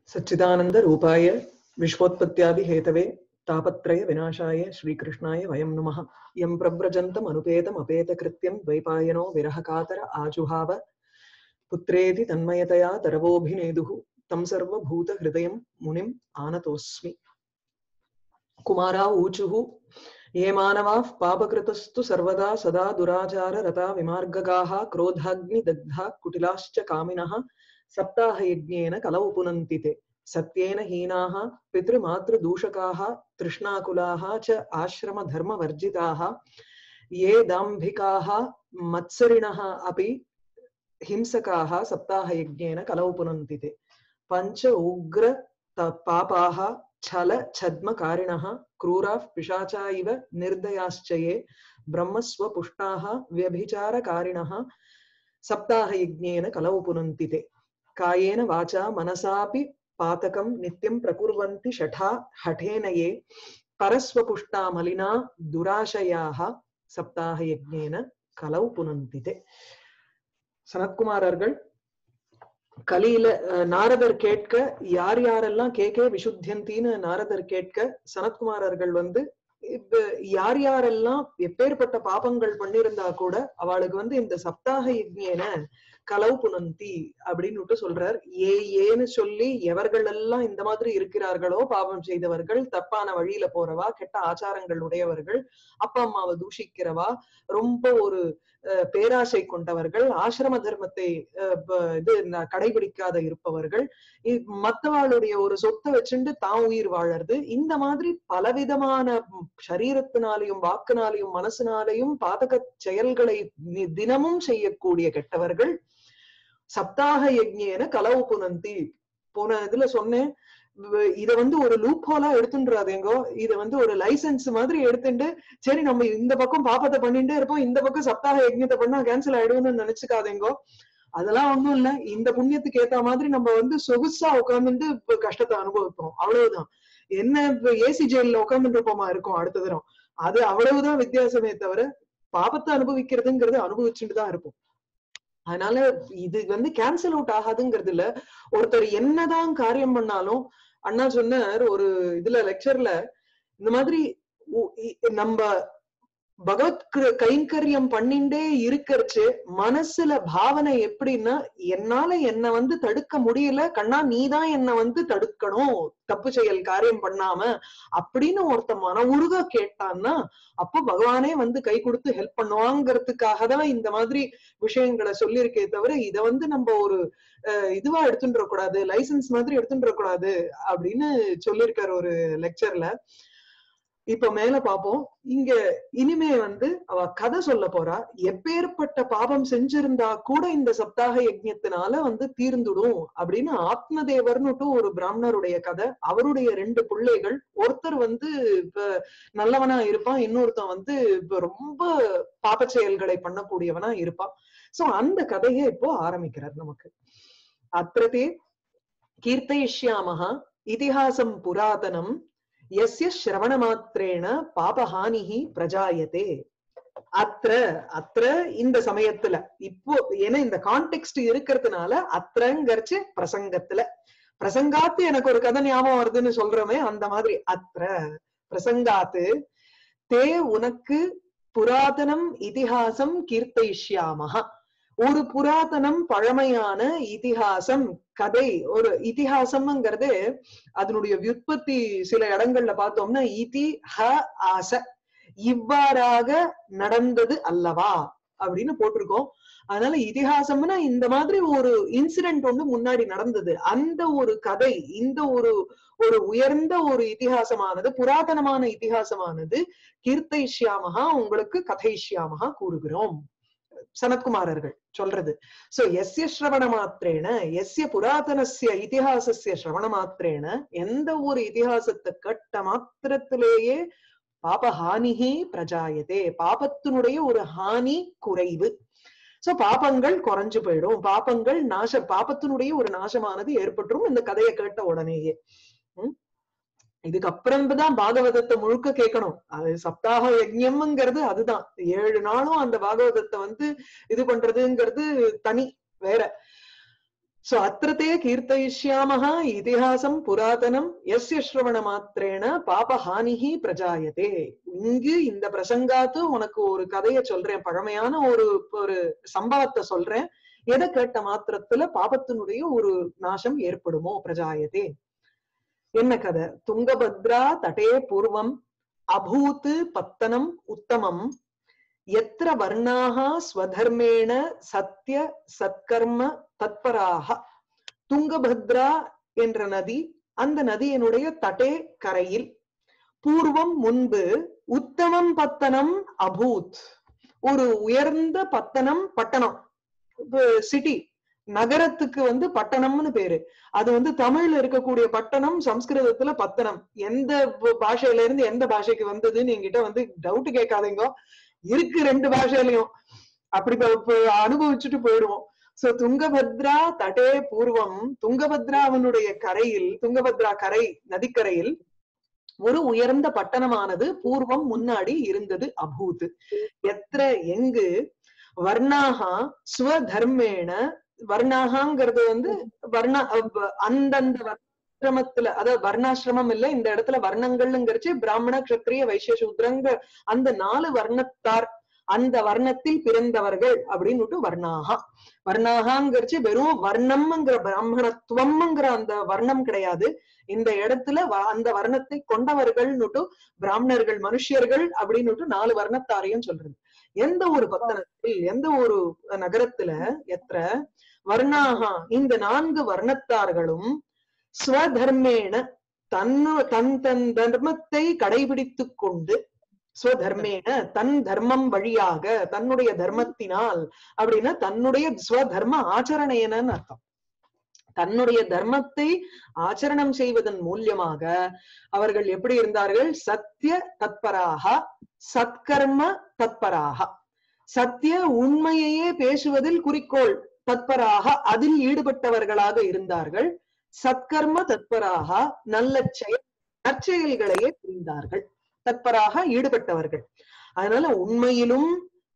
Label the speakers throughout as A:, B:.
A: सच्चिदानन्दरूपाय विश्वोत्पत्त्यादिहेतवे तापत्रय विनाशाय श्रीकृष्णाय वयं नमः यं प्रव्रजन्तमनुपेतमपेतकृत्यं द्वैपायनो विरहकातर आजुहाव पुत्रेति तन्मयतया तरवोऽभिनेदुः तं सर्वभूतहृदयं मुनिम् आनतोऽस्मि कुमारा ऊचुः ये मानवाः पापकृतस्तु सर्वदा सदा दुराचाररता विमार्गगाः क्रोधाग्निदग्धा कुटिलाश्च कामिनः सप्ताहयज्ञेन कलौ पुनन्ति ते सत्येन हीनाः पितृमातृदूषकाः तृष्णाकुलाः च आश्रमधर्मवर्जिताः ये दाम्भिकाः मत्सरिणः अपि हिंसकाः सप्ताहयज्ञेन कलौ पुनन्ति ते पञ्च उग्र त- पापाः छल छद्मकारिणः क्रूराः पिशाचा इव निर्दयाश्च ये ब्रह्मस्वपुष्टाः व्यभिचारकारिणः सप्ताहयज्ञेन कलौ पुनन्ति ते कायेन वाचा मनसापि पातकं नित्यं प्रकुर्वन्ति शठा हठेन ये परस्वपुष्टा मलिना दुराशयाः சப்தாகயஜ்ஞேன கலவு புனந்திதே சனத்குமாரர்கள் கலியில அஹ், நாரதர் கேட்க யார் யாரெல்லாம் கேட்க விசுத்தியந்தின்னு நாரதர் கேட்க சனத்குமாரர்கள் வந்து இப்ப யார் யாரெல்லாம் எப்பேற்பட்ட பாபங்கள் பண்ணிருந்தா கூட அவளுக்கு வந்து இந்த சப்தாக யஜ்ஞேன கலவு புனந்தி அப்படின்னு சொல்றார் ஏ ஏன்னு சொல்லி எவர்கள் எல்லாம் இந்த மாதிரி இருக்கிறார்களோ பாவம் செய்தவர்கள் தப்பான வழியில போறவா கெட்ட ஆச்சாரங்கள் உடையவர்கள் அப்பா அம்மாவை தூஷிக்கிறவா ரொம்ப ஒரு அஹ், பேராசை கொண்டவர்கள் ஆசிரம தர்மத்தை அஹ், ப- இது ந- கடைபிடிக்காத இருப்பவர்கள் இ- மத்தவாளுடைய ஒரு சொத்தை வச்சுண்டு தான் உயிர் வாழறது இந்த மாதிரி பலவிதமான ம், சரீரத்தினாலையும் வாக்குனாலையும் மனசுனாலையும் பாதக செயல்களை நி- தினமும் செய்யக்கூடிய கெட்டவர்கள் சப்தாக யஜ்ஞேன கலவு புனந்தி போன இதுல சொன்னேன் வ- இத வந்து ஒரு லூப் ஹோலா எடுத்துன்றாதேங்கோ இத வந்து ஒரு லைசன்ஸ் மாதிரி எடுத்துட்டு சரி நம்ம இந்த பக்கம் பாப்பத்தை பண்ணிட்டே இருப்போம் இந்த பக்கம் சப்தாக யஜ்ஞத்தை பண்ணா கேன்சல் ஆயிடும்னு நினைச்சுக்காதேங்கோ அதெல்லாம் ஒண்ணும் இல்ல இந்த புண்ணியத்துக்கு ஏத்த மாதிரி நம்ம வந்து சொகுசா உட்கார்ந்துட்டு இப்ப கஷ்டத்தை அனுபவிப்போம் அவ்வளவுதான் என்ன இப்ப ஏசி ஜெயில உட்கார்ந்துட்டு இருப்போமா இருக்கும் அடுத்த தரம் அது அவ்வளவுதான் வித்தியாசமே தவிர பாபத்தை அனுபவிக்கிறதுங்கிறது அனுபவிச்சுட்டு தான் இருப்போம் அதனால இது வந்து கேன்சல் அவுட் ஆகாதுங்கிறது இல்ல ஒருத்தர் என்னதான் காரியம் பண்ணாலும் அண்ணா சொன்னார் ஒரு இதுல லெக்சர்ல இந்த மாதிரி உ- இ- நம்ம பகவத் கிரு- கைங்கரியம் பண்ணிண்டே இருக்கறச்சு மனசுல பாவனை எப்படின்னா என்னால என்ன வந்து தடுக்க முடியல கண்ணா நீதான் என்ன வந்து தடுக்கணும் தப்பு செயல் காரியம் பண்ணாம அப்படின்னு ஒருத்த மன உருக கேட்டான்னா அப்போ பகவானே வந்து கை கொடுத்து ஹெல்ப் பண்ணுவாங்கிறதுக்காக தான் இந்த மாதிரி விஷயங்களை சொல்லியிருக்கே தவிர இத வந்து நம்ம ஒரு அஹ், இதுவா எடுத்துட்டு கூடாது லைசன்ஸ் மாதிரி எடுத்துட்டு கூடாது அப்படின்னு சொல்லியிருக்காரு ஒரு லெக்சர்ல இப்ப மேல பாப்போம் இங்க இனிமே வந்து அவ கதை சொல்ல போறா எப்பேற்பட்ட பாபம் செஞ்சிருந்தா கூட இந்த சப்தாக யஜ்ஞத்தினால வந்து தீர்ந்துடும் அப்படின்னு ஆத்மதேவர்னுட்டு ஒரு பிராமணருடைய கதை அவருடைய ரெண்டு பிள்ளைகள் ஒருத்தர் வந்து இப்ப நல்லவனா இருப்பான் இன்னொருத்தன் வந்து இப்ப ரொம்ப பாப செயல்களை பண்ணக்கூடியவனா இருப்பான் சோ அந்த கதையை இப்போ ஆரம்பிக்கிறார் நமக்கு அத்திரதே கீர்த்தயிஷ்யாமः இதிஹாசம் புராதனம் எஸ்ய ஸ்ரவணமாத்திரேண பாபஹானிஹி பிரஜாயதே அத்திர அத்திர இந்த சமயத்துல இப்போ ஏன்னா இந்த கான்டெக்ட் இருக்கிறதுனால அத்திரங்கரிச்சு பிரசங்கத்துல பிரசங்காத்து எனக்கு ஒரு கதை ஞாபகம் வருதுன்னு சொல்றோமே அந்த மாதிரி அத்திர பிரசங்காத்து தே உனக்கு புராதனம் இதிஹாசம் கீர்த்தயிஷ்யாமஹா ஒரு புராதனம் பழமையான இதிஹாசம் கதை ஒரு இதிஹாசம்ங்கிறது அதனுடைய வியுற்பத்தி சில இடங்கள்ல பார்த்தோம்னா இதி ஹ ஆச இவ்வாறாக நடந்தது அல்லவா அப்படின்னு போட்டிருக்கோம் அதனால இதிகாசம்னா இந்த மாதிரி ஒரு இன்சிடென்ட் ஒண்ணு முன்னாடி நடந்தது அந்த ஒரு கதை இந்த ஒரு ஒரு உயர்ந்த ஒரு இதிகாசமானது புராதனமான இதிகாசமானது கீர்த்தைஷ்யாமகா உங்களுக்கு கதைஷ்யாமகா கூறுகிறோம் சனத்குமாரர்கள் சொல்றது சோ எஸ்ய ஸ்ரவண மாத்திரேன எஸ்ய புராதனஸ்ய இதிகாசஸ்ய ஸ்ரவண மாத்திரேன எந்த ஒரு இதிகாசத்தை கட்ட மாத்திரத்திலேயே பாபஹானிஹி பிரஜாயதே பாபத்தினுடைய ஒரு ஹானி குறைவு சோ பாபங்கள் குறைஞ்சு போயிடும் பாபங்கள் நாச பாபத்தினுடைய ஒரு நாசமானது ஏற்பட்டுரும் இந்த கதையை கேட்ட உடனேயே உம் இதுக்கப்புறம் தான் பாகவதத்தை முழுக்க கேட்கணும் அது சப்தாக யஜ்யம்ங்கிறது அதுதான் ஏழு நாளும் அந்த பாகவதத்தை வந்து இது பண்றதுங்கிறது தனி வேற சோ அத்திர தே கீர்த்தயிஷ்யாமः இதிஹாசம் புராதனம் எஸ்ய ஸ்ரவண மாத்திரேன பாபஹானிஹி பிரஜாயதே இங்கு இந்த பிரசங்காத்து உனக்கு ஒரு கதையை சொல்றேன் பழமையான ஒரு ஒரு சம்பவத்தை சொல்றேன் எதை கேட்ட மாத்திரத்துல பாபத்தினுடைய ஒரு நாசம் ஏற்படுமோ பிரஜாயதே என்ன கதை துங்கபத்ரா தடே பூர்வம் அபூத் பத்தனம் உத்தமம் எத்திர வர்ணாக ஸ்வதர்மேண சத்ய சத்கர்ம தத்பராக துங்கபத்ரா என்ற நதி அந்த நதியினுடைய தட்டே கரையில் பூர்வம் முன்பு உத்தமம் பத்தனம் அபூத் ஒரு உயர்ந்த பத்தனம் பட்டணம் சிட்டி நகரத்துக்கு வந்து பட்டணம்னு பேரு அது வந்து தமிழ்ல இருக்கக்கூடிய பட்டணம் சம்ஸ்கிருதத்துல பத்தனம் எந்த பாஷையில இருந்து எந்த பாஷைக்கு வந்ததுன்னு என்கிட்ட வந்து டவுட் கேட்காதீங்க இருக்கு ரெண்டு பாஷையிலயும் அப்படி அனுபவிச்சுட்டு போயிடுவோம் சோ துங்கபத்ரா தடே பூர்வம் துங்கபத்ராவனுடைய கரையில் துங்கபத்ரா கரை நதிக்கரையில் ஒரு உயர்ந்த பட்டணமானது பூர்வம் முன்னாடி இருந்தது அபூத் எத்திர எங்கு வர்ணாகா ஸ்வதர்மேண வர்ணாகாங்கிறது வந்து வர்ண அந்தந்த வர்ணாசிரமத்துல அதாவது வர்ணாசிரமம் இல்ல இந்த இடத்துல வர்ணங்கள்ங்கிறச்சு பிராமண கஷத்திரிய வைசிய சூத்ரங்க அந்த நாலு வர்ணத்தார் அந்த வர்ணத்தில் பிறந்தவர்கள் அப்படின்னுட்டு வர்ணாகா வர்ணாகாங்கிறச்சு வெறும் வர்ணம்ங்கிற பிராமணத்துவம்ங்கிற அந்த வர்ணம் கிடையாது இந்த இடத்துல அந்த வர்ணத்தை கொண்டவர்கள்னுட்டு பிராமணர்கள் மனுஷியர்கள் அப்படின்னுட்டு நாலு வர்ணத்தாரையும் சொல்றது எந்த ஒரு பத்தனத்தில் எந்த ஒரு நகரத்துல எத்திர வர்ணாகா இந்த நான்கு வர்ணத்தார்களும் ஸ்வதர்மேன தன்னு தன் தன் தர்மத்தை கடைபிடித்துக் கொண்டு ஸ்வதர்மேன தன் தர்மம் வழியாக தன்னுடைய தர்மத்தினால் அப்படின்னா தன்னுடைய ஸ்வதர்ம ஆச்சரணேனன்னு அர்த்தம் தன்னுடைய தர்மத்தை ஆச்சரணம் செய்வதன் மூலியமாக அவர்கள் எப்படி இருந்தார்கள் சத்திய தத்பராக சத்கர்ம தத்பராக சத்திய உண்மையையே பேசுவதில் குறிக்கோள் தத்பராக அதில் ஈடுபட்டவர்களாக இருந்தார்கள் சத்கர்ம தத்பராக நல்ல செயல் நற்செயல்களையே புரிந்தார்கள் தத்பராக ஈடுபட்டவர்கள் அதனால உண்மையிலும்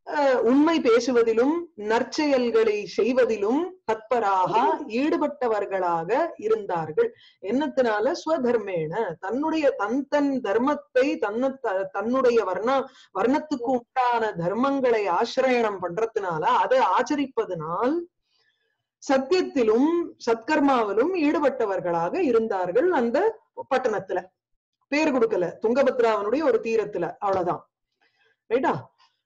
A: உண்மை பேசுவதிலும் நற்செயல்களை செய்வதிலும் தத்பராக ஈடுபட்டவர்களாக இருந்தார்கள் என்னத்தினால ஸ்வதர்மேன தன்னுடைய தன் தன் தர்மத்தை தன்னு தன்னுடைய வர்ண வர்ணத்துக்கு உண்டான தர்மங்களை ஆசிரயணம் பண்றதுனால அதை ஆச்சரிப்பதனால் சத்தியத்திலும் சத்கர்மாவிலும் ஈடுபட்டவர்களாக இருந்தார்கள் அந்த பட்டணத்துல பேர் கொடுக்கல துங்கபத்ராவனுடைய ஒரு தீரத்துல அவ்வளவுதான் ரைட்டா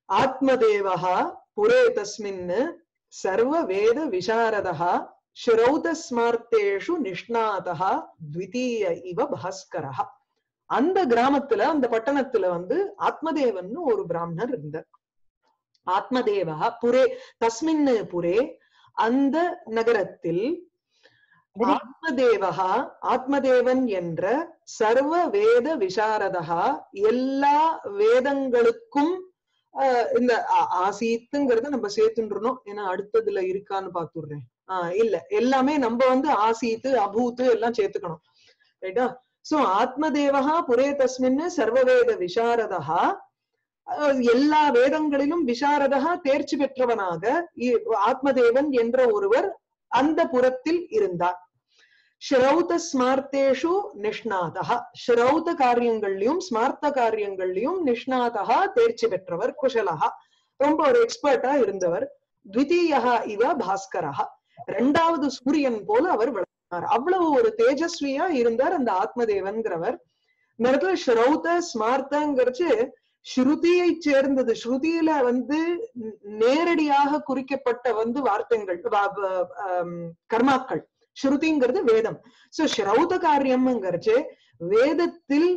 A: ஆத்மதேவா புரே தஸ்மின் சர்வ வேத விசாரதா ஸ்ரௌத ஸ்மார்த்தேஷு நிஷ்ணாதா த்விதீய இவ பாஸ்கரா அந்த கிராமத்துல அந்த பட்டணத்துல வந்து ஆத்மதேவன் ஒரு பிராமணர் இருந்தார் ஆத்மதேவா புரே தஸ்மின் புரே அந்த நகரத்தில் ஆத்மதேவகா ஆத்மதேவன் என்ற சர்வ வேத விசாரதா எல்லா வேதங்களுக்கும் இந்த ஆசீத்துங்கிறத நம்ம சேர்த்துன்றணும் ஏன்னா அடுத்ததுல இருக்கான்னு பாத்துடுறேன் ஆஹ் இல்ல எல்லாமே நம்ம வந்து ஆசீத்து அபூத்து எல்லாம் சேர்த்துக்கணும் ரைட்டா சோ ஆத்மதேவகா புரே தஸ்மின் சர்வவேத விசாரதா எல்லா வேதங்களிலும் விசாரதா தேர்ச்சி பெற்றவனாக ஆத்மதேவன் என்ற ஒருவர் அந்த புறத்தில் இருந்தார் ஸ்ரௌத ஸ்மார்த்தேஷு நிஷ்ணாதா ஸ்ரௌத காரியங்கள்லயும் ஸ்மார்த்த காரியங்கள்லயும் நிஷ்ணாதா தேர்ச்சி பெற்றவர் குஷலகா ரொம்ப ஒரு எக்ஸ்பர்ட்டா இருந்தவர் த்விதீயா இவ பாஸ்கரா ரெண்டாவது சூரியன் போல அவர் விளங்கினார் அவ்வளவு ஒரு தேஜஸ்வியா இருந்தார் அந்த ஆத்மதேவன்கிறவர் இந்த இடத்துல ஸ்ரௌத ஸ்மார்த்தங்கிறச்சு ஸ்ருதியை சேர்ந்தது ஸ்ருதியில வந்து நேரடியாக குறிக்கப்பட்ட வந்து வார்த்தைகள் கர்மாக்கள் ஸ்ருதிங்கிறது வேதம் சோ ஸ்ரௌத காரியம்ங்கிறச்சு வேதத்தில்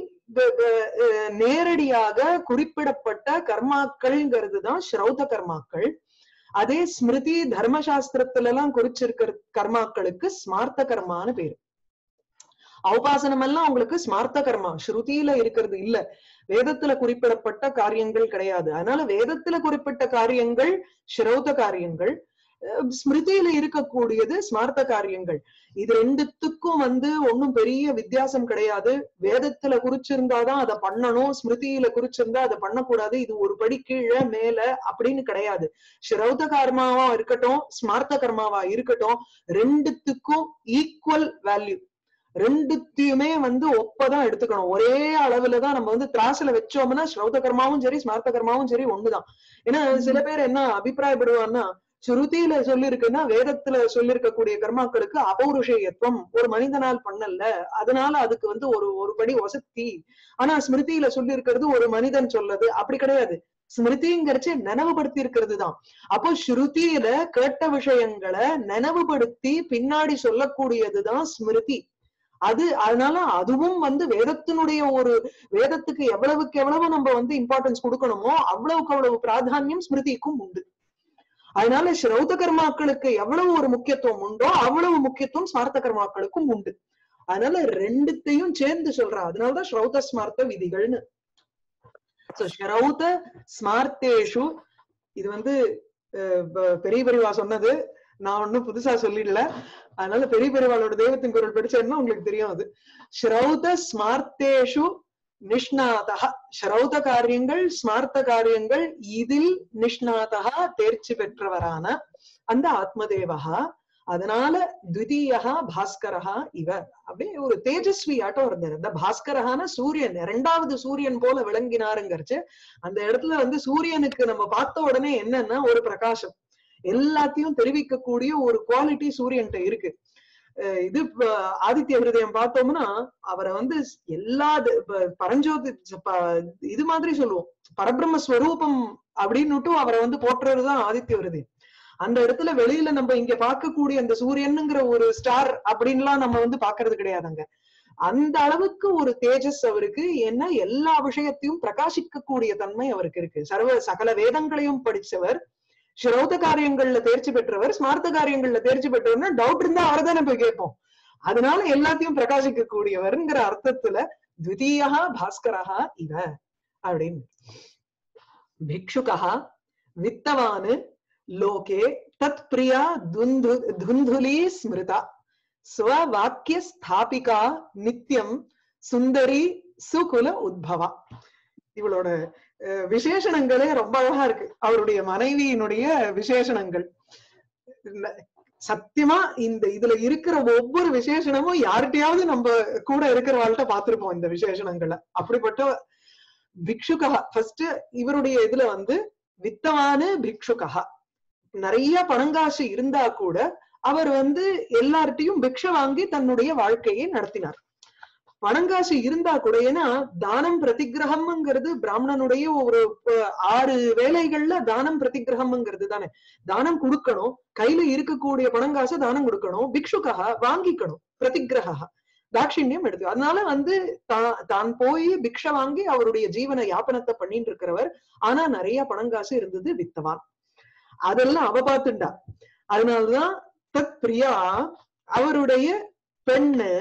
A: நேரடியாக குறிப்பிடப்பட்ட கர்மாக்கள்ங்கிறது தான் ஸ்ரௌத கர்மாக்கள் அதே ஸ்மிருதி தர்மசாஸ்திரத்துல எல்லாம் குறிச்சிருக்கிற கர்மாக்களுக்கு ஸ்மார்த்த கர்மான்னு பேரு அவுபாசனம் எல்லாம் உங்களுக்கு ஸ்மார்த்த கர்மா ஸ்ருதியில இருக்கிறது இல்ல வேதத்துல குறிப்பிடப்பட்ட காரியங்கள் கிடையாது அதனால வேதத்துல குறிப்பிட்ட காரியங்கள் ஸ்ரௌத காரியங்கள் அஹ் ஸ்மிருதியில இருக்கக்கூடியது ஸ்மார்த்த காரியங்கள் இது ரெண்டுத்துக்கும் வந்து ஒண்ணும் பெரிய வித்தியாசம் கிடையாது வேதத்துல குறிச்சிருந்தாதான் அதை பண்ணணும் ஸ்மிருதியில குறிச்சிருந்தா அதை பண்ணக்கூடாது இது ஒரு படி கீழே மேல அப்படின்னு கிடையாது ஸ்ரௌத கர்மாவா இருக்கட்டும் ஸ்மார்த்த கர்மாவா இருக்கட்டும் ரெண்டுத்துக்கும் ஈக்குவல் வேல்யூ ரெண்டுத்தையுமே வந்து ஒப்பதான் எடுத்துக்கணும் ஒரே அளவுலதான் நம்ம வந்து திராசுல வச்சோம்னா ஸ்ரௌத கர்மாவும் சரி ஸ்மார்த்த கர்மாவும் சரி ஒண்ணுதான் ஏன்னா சில பேர் என்ன அபிப்பிராயப்படுவான்னா ஸ்ருதியில சொல்லிருக்குன்னா வேதத்துல சொல்லிருக்கக்கூடிய கர்மாக்களுக்கு அபௌருஷேயத்துவம் ஒரு மனிதனால் பண்ணல அதனால அதுக்கு வந்து ஒரு ஒரு படி வசத்தி ஆனா ஸ்மிருதியில சொல்லியிருக்கிறது ஒரு மனிதன் சொல்லது அப்படி கிடையாது ஸ்மிருதிங்கிறச்சு நினைவுபடுத்தி இருக்கிறது தான் அப்போ ஸ்ருதியில கேட்ட விஷயங்களை நினைவுபடுத்தி பின்னாடி சொல்லக்கூடியதுதான் ஸ்மிருதி அது அதனால அதுவும் வந்து வேதத்தினுடைய ஒரு வேதத்துக்கு எவ்வளவுக்கு எவ்வளவு நம்ம வந்து இம்பார்ட்டன்ஸ் கொடுக்கணுமோ அவ்வளவுக்கு அவ்வளவு பிராதானியம் ஸ்மிருதிக்கும் உண்டு அதனால ஸ்ரௌத கர்மாக்களுக்கு எவ்வளவு ஒரு முக்கியத்துவம் உண்டோ அவ்வளவு முக்கியத்துவம் ஸ்மார்த்த கர்மாக்களுக்கும் உண்டு அதனால ரெண்டுத்தையும் சேர்ந்து சொல்றா அதனாலதான் ஸ்ரௌத ஸ்மார்த்த விதிகள்னு சோ ஸ்ரௌத ஸ்மார்த்தேஷு இது வந்து அஹ், ப- பெரிய பெரியவா சொன்னது நான் ஒண்ணும் புதுசா சொல்லிடல அதனால பெரிய பெரியவாளோட தெய்வத்தின் குரல் படிச்சேன்னா உங்களுக்கு தெரியும் அது ஸ்ரௌத ஸ்மார்த்தேஷு நிஷ்ணாதா ஸ்ரௌத காரியங்கள் ஸ்மார்த்த காரியங்கள் இதில் நிஷ்ணாதா தேர்ச்சி பெற்றவரான அந்த ஆத்மதேவகா அதனால த்விதீயா பாஸ்கரஹா இவ அப்படியே ஒரு தேஜஸ்வி ஆட்டம் இருந்தார் இந்த பாஸ்கரஹான சூரியன் இரண்டாவது சூரியன் போல விளங்கினாருங்கிறச்சு அந்த இடத்துல வந்து சூரியனுக்கு நம்ம பார்த்த உடனே என்னன்னா ஒரு பிரகாசம் எல்லாத்தையும் தெரிவிக்கக்கூடிய ஒரு குவாலிட்டி சூரியன்ட்ட இருக்கு அஹ் இது இப்ப ஆதித்ய ஹிருதயம் பார்த்தோம்னா அவரை வந்து எல்லா த- ப- பரஞ்சோதி ப- இது மாதிரி சொல்லுவோம் பரபிரம்ம ஸ்வரூபம் அப்படின்னுட்டு அவரை வந்து போற்றுறதுதான் ஆதித்ய ஹிருதயம் அந்த இடத்துல வெளியில நம்ம இங்க பார்க்கக்கூடிய அந்த சூரியனுங்கிற ஒரு ஸ்டார் அப்படின்லாம் நம்ம வந்து பாக்குறது கிடையாதுங்க அந்த அளவுக்கு ஒரு தேஜஸ் அவருக்கு ஏன்னா எல்லா விஷயத்தையும் பிரகாசிக்கக்கூடிய தன்மை அவருக்கு இருக்கு சர்வ சகல வேதங்களையும் படிச்சவர் ஸ்ரௌத காரியங்கள்ல தேர்ச்சி பெற்றவர் ஸ்மார்த்த காரியங்கள்ல தேர்ச்சி பெற்றவர்னா டவுட் இருந்தா அவரை தானே போய் கேட்போம் அதனால எல்லாத்தையும் பிரகாசிக்க கூடியவர்ங்கிற அர்த்தத்துல த்விதீயா பாஸ்கரஹா இவ அப்படின்னு பிக்ஷுகா வித்தவானு லோகே தத் பிரியா துந்து துந்துலி ஸ்மிருதா ஸ்வவாக்கிய ஸ்தாபிகா நித்யம் சுந்தரி சுகுல உத்பவா இவளோட அஹ், விசேஷணங்களே ரொம்ப அழகா இருக்கு அவருடைய மனைவியினுடைய விசேஷணங்கள் ந- சத்தியமா இந்த இதுல இருக்கிற ஒவ்வொரு விசேஷணமும் யார்கிட்டயாவது நம்ம கூட இருக்கிறவாள்கிட்ட பார்த்திருப்போம் இந்த விசேஷணங்களை அப்படிப்பட்ட பிக்ஷுகா ஃபர்ஸ்ட் இவருடைய இதுல வந்து வித்தவானு பிக்ஷுகா நிறைய பணங்காசு இருந்தா கூட அவர் வந்து எல்லார்ட்டையும் பிக்ஷை வாங்கி தன்னுடைய வாழ்க்கையை நடத்தினார் பணங்காசு இருந்தா கூட ஏன்னா தானம் பிரதிகிரகம்ங்கிறது பிராமணனுடைய ஒரு அஹ், ஆறு வேலைகள்ல தானம் பிரதிகிரகம்ங்கிறது தானே தானம் கொடுக்கணும் கையில இருக்கக்கூடிய பணங்காசை தானம் கொடுக்கணும் பிக்ஷுகா வாங்கிக்கணும் பிரதிகிரகா தாட்சிணியம் எடுத்து அதனால வந்து தான் தான் போய் பிக்ஷை வாங்கி அவருடைய ஜீவன யாபனத்தை பண்ணிட்டு இருக்கிறவர் ஆனா நிறைய பணங்காசு இருந்தது வித்தவான் அதெல்லாம் அவ பார்த்துண்டா அதனாலதான் தத் பிரியா அவருடைய பெண்ணு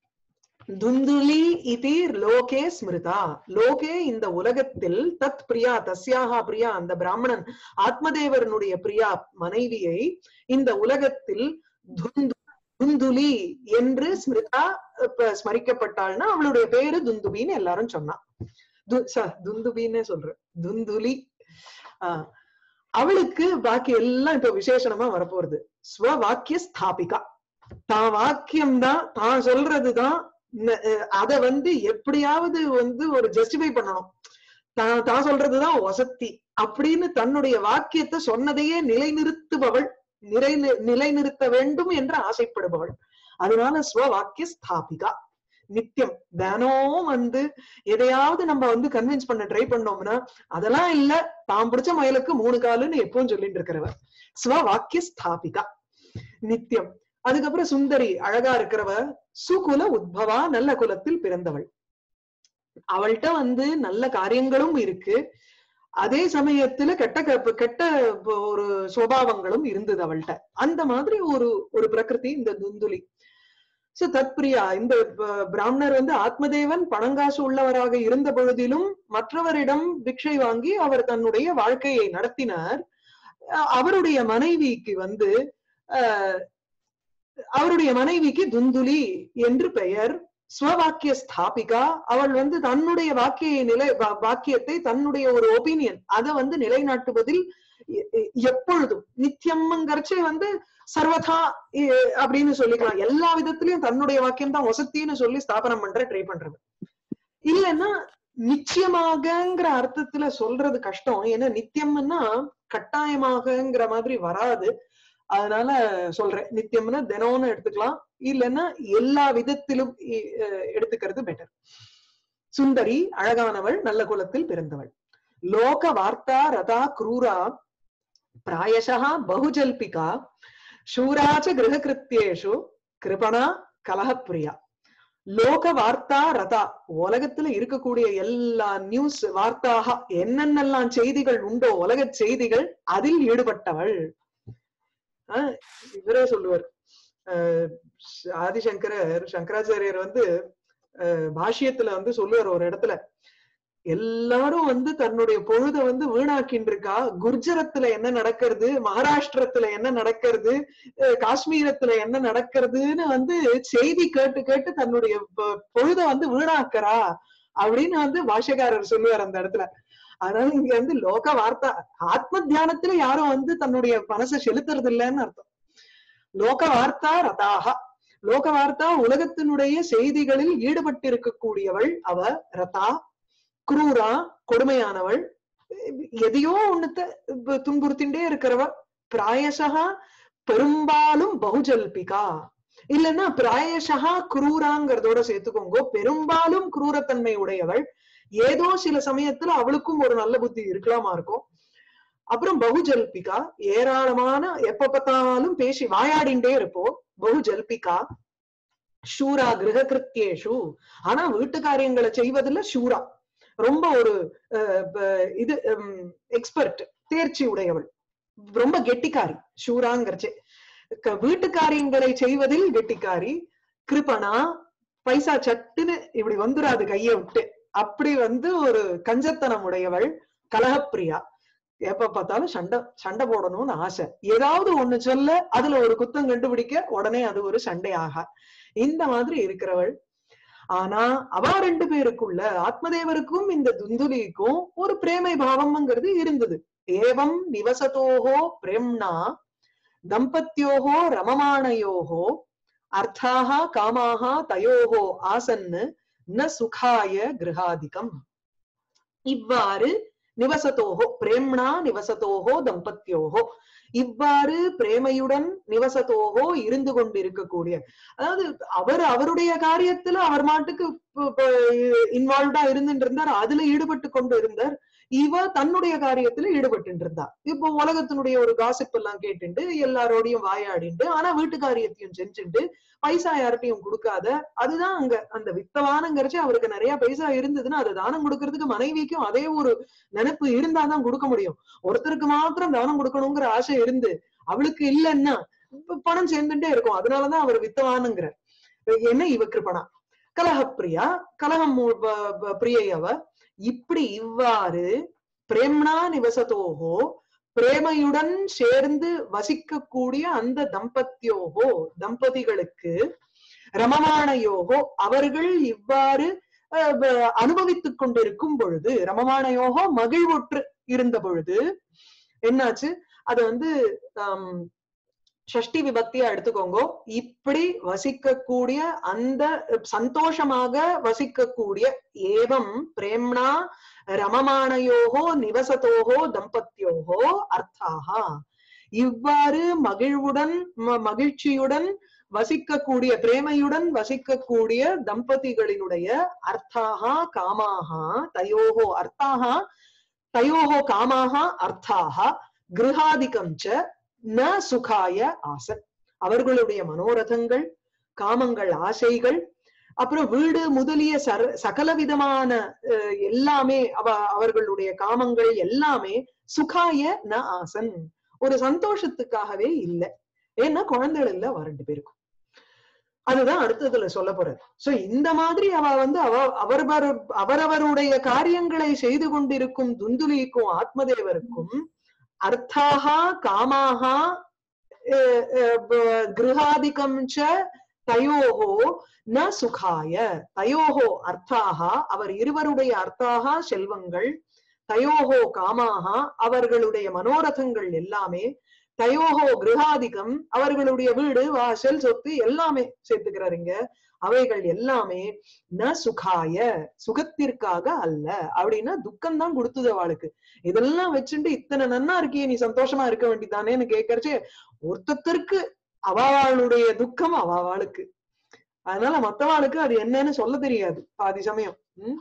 A: துந்துலி இதி லோகே ஸ்மிருதா லோகே இந்த உலகத்தில் தத் பிரியா தஸ்யாக பிரியா அந்த பிராமணன் ஆத்மதேவரனுடைய பிரியா மனைவியை இந்த உலகத்தில் துந்து துந்துலி என்று ஸ்மிருதா இப்ப ஸ்மரிக்கப்பட்டாள்னா அவளுடைய பேரு துந்துபின்னு எல்லாரும் சொன்னா து- ச- துந்துபின்னே சொல்றேன் துந்துலி ஆஹ் அவளுக்கு பாக்கி எல்லாம் இப்ப விசேஷணமா வரப்போறது ஸ்வவாக்கிய ஸ்தாபிகா தான் வாக்கியம் தான் தான் சொல்றதுதான் ந- அஹ் அத வந்து எப்படியாவது வந்து ஒரு ஜஸ்டிஃபை பண்ணணும் தான் தான் சொல்றதுதான் வசத்தி அப்படின்னு தன்னுடைய வாக்கியத்தை சொன்னதையே நிலைநிறுத்துபவள் நிலை நிலைநிறுத்த வேண்டும் என்று ஆசைப்படுபவள் அதனால ஸ்வவாக்கிய ஸ்தாபிகா நித்தியம் தினம் வந்து எதையாவது நம்ம வந்து கன்வின்ஸ் பண்ண ட்ரை பண்ணோம்னா அதெல்லாம் இல்ல தான் பிடிச்ச மயிலுக்கு மூணு காலுன்னு எப்பவும் சொல்லிட்டு இருக்கிறவ ஸ்வவாக்கிய ஸ்தாபிகா நித்தியம் அதுக்கப்புறம் சுந்தரி அழகா இருக்கிறவ சுகுல உத்பவா நல்ல குலத்தில் பிறந்தவள் அவள்கிட்ட வந்து நல்ல காரியங்களும் இருக்கு அதே சமயத்துல கெட்ட க- கெட்ட ப- ஒரு சுபாவங்களும் இருந்தது அவள்கிட்ட அந்த மாதிரி ஒரு ஒரு பிரகிருதி இந்த துந்துலி சோ தத்பிரியா இந்த ப- பிராமணர் வந்து ஆத்மதேவன் பணங்காசு உள்ளவராக இருந்த பொழுதிலும் மற்றவரிடம் பிக்ஷை வாங்கி அவர் தன்னுடைய வாழ்க்கையை நடத்தினார் அஹ் அவருடைய மனைவிக்கு வந்து அஹ் அவருடைய மனைவிக்கு துந்துலி என்று பெயர் ஸ்வவாக்கிய ஸ்தாபிகா அவள் வந்து தன்னுடைய வாக்கிய நிலை வா- வாக்கியத்தை தன்னுடைய ஒரு ஒப்பீனியன் அதை வந்து நிலைநாட்டுவதில் எ- எ- எப்பொழுதும் நித்தியம்ங்கிறச்சே வந்து சர்வதா இ- அப்படின்னு சொல்லிக்கலாம் எல்லா விதத்திலயும் தன்னுடைய வாக்கியம் தான் வசத்தின்னு சொல்லி ஸ்தாபனம் பண்ற ட்ரை பண்றது இல்லைன்னா நிச்சயமாகங்கிற அர்த்தத்துல சொல்றது கஷ்டம் ஏன்னா நித்தியம்னா கட்டாயமாகங்கிற மாதிரி வராது அதனால சொல்றேன் நித்தியம்னா தினம்னு எடுத்துக்கலாம் இல்லைன்னா எல்லா விதத்திலும் இ- அஹ் எடுத்துக்கிறது பெட்டர் சுந்தரி அழகானவள் நல்ல குலத்தில் பிறந்தவள் லோக வார்த்தா ரதா குரூரா பிராயசா பகுஜல்பிகா சூராச்ச கிரககிருத்தியேஷு கிருபணா கலகப்பிரியா லோக வார்த்தா ரதா உலகத்துல இருக்கக்கூடிய எல்லா நியூஸ் வார்த்தாக என்னென்னலாம் செய்திகள் உண்டோ உலக செய்திகள் அதில் ஈடுபட்டவள் ஆஹ் இவரே சொல்லுவார் ஆஹ் ஆதிசங்கரர் சங்கராச்சாரியர் வந்து ஆஹ் பாஷ்யத்துல வந்து சொல்லுவார் ஒரு இடத்துல எல்லாரும் வந்து தன்னுடைய பொழுத வந்து வீணாக்கின்னு இருக்கா குர்ஜரத்துல என்ன நடக்கிறது மகாராஷ்டிரத்துல என்ன நடக்கிறது அஹ் காஷ்மீரத்துல என்ன நடக்கிறதுன்னு வந்து செய்தி கேட்டு கேட்டு தன்னுடைய பொ- பொழுத வந்து வீணாக்குறா அப்படின்னு வந்து பாஷகாரர் சொல்லுவார் அந்த இடத்துல அதனால இங்க வந்து லோக வார்த்தா ஆத்ம தியானத்துல யாரும் வந்து தன்னுடைய மனசை செலுத்துறது இல்லைன்னு அர்த்தம் லோக வார்த்தா ரதாக லோக வார்த்தா உலகத்தினுடைய செய்திகளில் ஈடுபட்டிருக்கக்கூடியவள் அவ ரதா குரூரா கொடுமையானவள் எதையோ ஒண்ணுத்த இப்ப துன்புறுத்திண்டே இருக்கிறவ பிராயசகா பெரும்பாலும் பகுஜல்பிகா இல்லைன்னா பிராயசகா குரூராங்கிறதோட சேர்த்துக்கோங்க பெரும்பாலும் குரூரத்தன்மை உடையவள் ஏதோ சில சமயத்துல அவளுக்கும் ஒரு நல்ல புத்தி இருக்கலாமா இருக்கும் அப்புறம் பகுஜல்பிகா ஏராளமான எப்ப பார்த்தாலும் பேசி வாயாடிண்டே இருப்போம் பகுஜல்பிகா ஷூரா கிரக கிருத்தியேஷு ஆனா வீட்டு காரியங்களை செய்வதில் ஷூரா ரொம்ப ஒரு அஹ், ப- இது எக்ஸ்பர்ட் தேர்ச்சி உடையவள் ரொம்ப கெட்டிக்காரி ஷூராங்கிறச்சே க- வீட்டு காரியங்களை செய்வதில் கெட்டிக்காரி கிருபணா பைசா சட்டுன்னு இப்படி வந்துராது கைய விட்டு அப்படி வந்து ஒரு கஞ்சத்தனம் உடையவள் கலகப்பிரியா எப்ப பார்த்தாலும் சண்டை சண்டை போடணும்னு ஆசை ஏதாவது ஒண்ணு சொல்ல அதுல ஒரு குத்தம் கண்டுபிடிக்க உடனே அது ஒரு சண்டையாக இந்த மாதிரி இருக்கிறவள் ஆனா அவ ரெண்டு பேருக்குள்ள ஆத்மதேவருக்கும் இந்த துந்துலிக்கும் ஒரு பிரேமை பாவம்ங்கிறது இருந்தது ஏவம் நிவசத்தோகோ பிரேம்னா தம்பத்தியோகோ ரமமானயோகோ அர்த்தாக காமாக தயோகோ ஆசன்னு ந சுகாய கிரகாதிகம் இவ்வாறு நிவசத்தோகோ பிரேம்னா நிவசத்தோகோ தம்பத்தியோகோ இவ்வாறு பிரேமையுடன் நிவசத்தோகோ இருந்து கொண்டிருக்கக்கூடிய அதாவது அவர் அவருடைய காரியத்துல அவர் மாட்டுக்கு இன்வால்வ்டா இருந்துட்டு இருந்தார் அதுல ஈடுபட்டு கொண்டு இருந்தார் இவ தன்னுடைய காரியத்துல ஈடுபட்டு இருந்தா இப்போ உலகத்தினுடைய ஒரு காசிப் எல்லாம் கேட்டுண்டு எல்லாரோடையும் வாயாடிண்டு ஆனா வீட்டு காரியத்தையும் செஞ்சுண்டு பைசா யார்கிட்டயும் கொடுக்காத அதுதான் அங்க அந்த வித்தவானங்கிறச்சு அவருக்கு நிறைய பைசா இருந்ததுன்னா அது தானம் கொடுக்கறதுக்கு மனைவிக்கும் அதே ஒரு நினைப்பு இருந்தாதான் கொடுக்க முடியும் ஒருத்தருக்கு மாத்திரம் தானம் கொடுக்கணுங்கிற ஆசை இருந்து அவளுக்கு இல்லைன்னா இப்ப பணம் சேர்ந்துட்டே இருக்கும் அதனாலதான் அவர் வித்தவானுங்கிறார் என்ன இவ கிருபணா கலகப்பிரியா கலகம் மு- ப- ப- பிரியை அவ இப்படி இவ்வாறு பிரேம்னா நிவசத்தோகோ பிரேமையுடன் சேர்ந்து வசிக்கக்கூடிய அந்த தம்பத்தியோகோ தம்பதிகளுக்கு ரமமானயோகோ அவர்கள் இவ்வாறு அஹ், வ- அனுபவித்துக் கொண்டிருக்கும் பொழுது ரமமானயோகோ மகிழ்வுற்று இருந்த பொழுது என்னாச்சு அது வந்து ஆம், ஷஷ்டி விபக்தியா எடுத்துக்கோங்க இப்படி வசிக்கக்கூடிய அந்த சந்தோஷமாக வசிக்கக்கூடிய ஏவம் பிரேம்னா ரமமானயோகோ நிவசத்தோகோ தம்பத்தியோகோ அர்த்தாகா இவ்வாறு மகிழ்வுடன் ம- மகிழ்ச்சியுடன் வசிக்கக்கூடிய பிரேமையுடன் வசிக்கக்கூடிய தம்பதிகளினுடைய அர்த்தாகா காமாகா தயோகோ அர்த்தாகா தயோகோ காமாகா அர்த்தாகா கிருஹாதிகம் ச ந சுகாய ஆசன் அவர்களுடைய மனோரதங்கள் காமங்கள் ஆசைகள் அப்புறம் வீடு முதலிய சர சகல விதமான அஹ், எல்லாமே அவ அவர்களுடைய காமங்கள் எல்லாமே சுகாய ந ஆசன் ஒரு சந்தோஷத்துக்காகவே இல்லை ஏன்னா குழந்தைகள் இல்ல அவ ரெண்டு பேருக்கும் அதுதான் அடுத்ததுல சொல்ல போறது சோ இந்த மாதிரி அவ வந்து அவ அவரவர் அவரவருடைய காரியங்களை செய்து கொண்டிருக்கும் துந்துலிக்கும் ஆத்மதேவருக்கும் அர்த்தாக காமாக அஹ், அஹ், ப- கிருஹாதிகம் ச தயோகோ ந சுகாய தயோகோ அர்த்தாக அவர் இருவருடைய அர்த்தாக செல்வங்கள் தயோகோ காமாக அவர்களுடைய மனோரதங்கள் எல்லாமே தயோகோ கிருஹாதிகம் அவர்களுடைய வீடு வாசல் சொத்து எல்லாமே சேர்த்துக்கிறாரு இங்க அவைகள் எல்லாமே ந சுகாய சுகத்திற்காக அல்ல அப்படின்னா துக்கம் தான் கொடுத்தது அவளுக்கு இதெல்லாம் வச்சுட்டு இத்தனை நன்னா இருக்கியே நீ சந்தோஷமா இருக்க வேண்டியதானேன்னு கேட்கறச்சே ஒருத்தருக்கு அவாவாளுடைய துக்கம் அவாவாளுக்கு அதனால மத்தவாளுக்கு அது என்னன்னு சொல்ல தெரியாது பாதி சமயம் உம்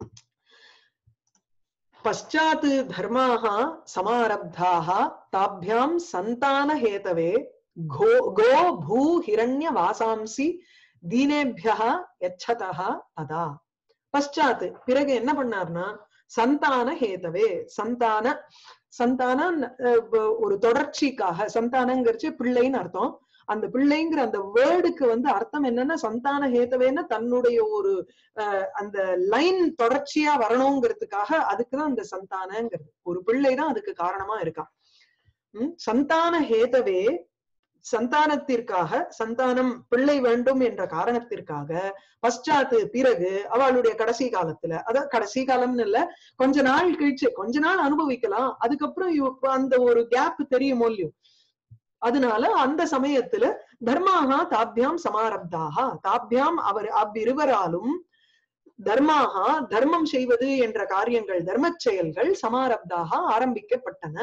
A: பశ్చాத் தர்மாக சமாரப்தாக தாபியாம் சந்தான ஹேதவே கோ கோ பூ ஹிரண்ய வாசாம்சி தீனேபியா யச்சதா ததா பశ్చాத் பிறகு என்ன பண்ணார்னா சந்தான ஹேதவே சந்தான சந்தான அஹ், வ- ஒரு தொடர்ச்சிக்காக சந்தானங்கிறச்சு பிள்ளைன்னு அர்த்தம் அந்த பிள்ளைங்கிற அந்த வேர்டுக்கு வந்து அர்த்தம் என்னன்னா சந்தான ஹேதவேன்னா தன்னுடைய ஒரு அஹ், அந்த லைன் தொடர்ச்சியா வரணுங்கிறதுக்காக அதுக்குதான் அந்த சந்தானங்கிறது ஒரு பிள்ளைதான் அதுக்கு காரணமா இருக்கான் உம் சந்தான ஹேதவே சந்தானத்திற்காக சந்தானம் பிள்ளை வேண்டும் என்ற காரணத்திற்காக பశ్చాத்து பிறகு அவளுடைய கடைசி காலத்துல அதான் கடைசி காலம்னு இல்ல கொஞ்ச நாள் கழிச்சு கொஞ்ச நாள் அனுபவிக்கலாம் அதுக்கப்புறம் இவ- அந்த ஒரு கேப் தெரியுமோ இல்லையோ அதனால அந்த சமயத்துல தர்மாக தாபியாம் சமாரப்தாக தாபியாம் அவர் அவ்விருவராலும் தர்மாக தர்மம் செய்வது என்ற காரியங்கள் தர்மச் செயல்கள் சமாரப்தாக ஆரம்பிக்கப்பட்டன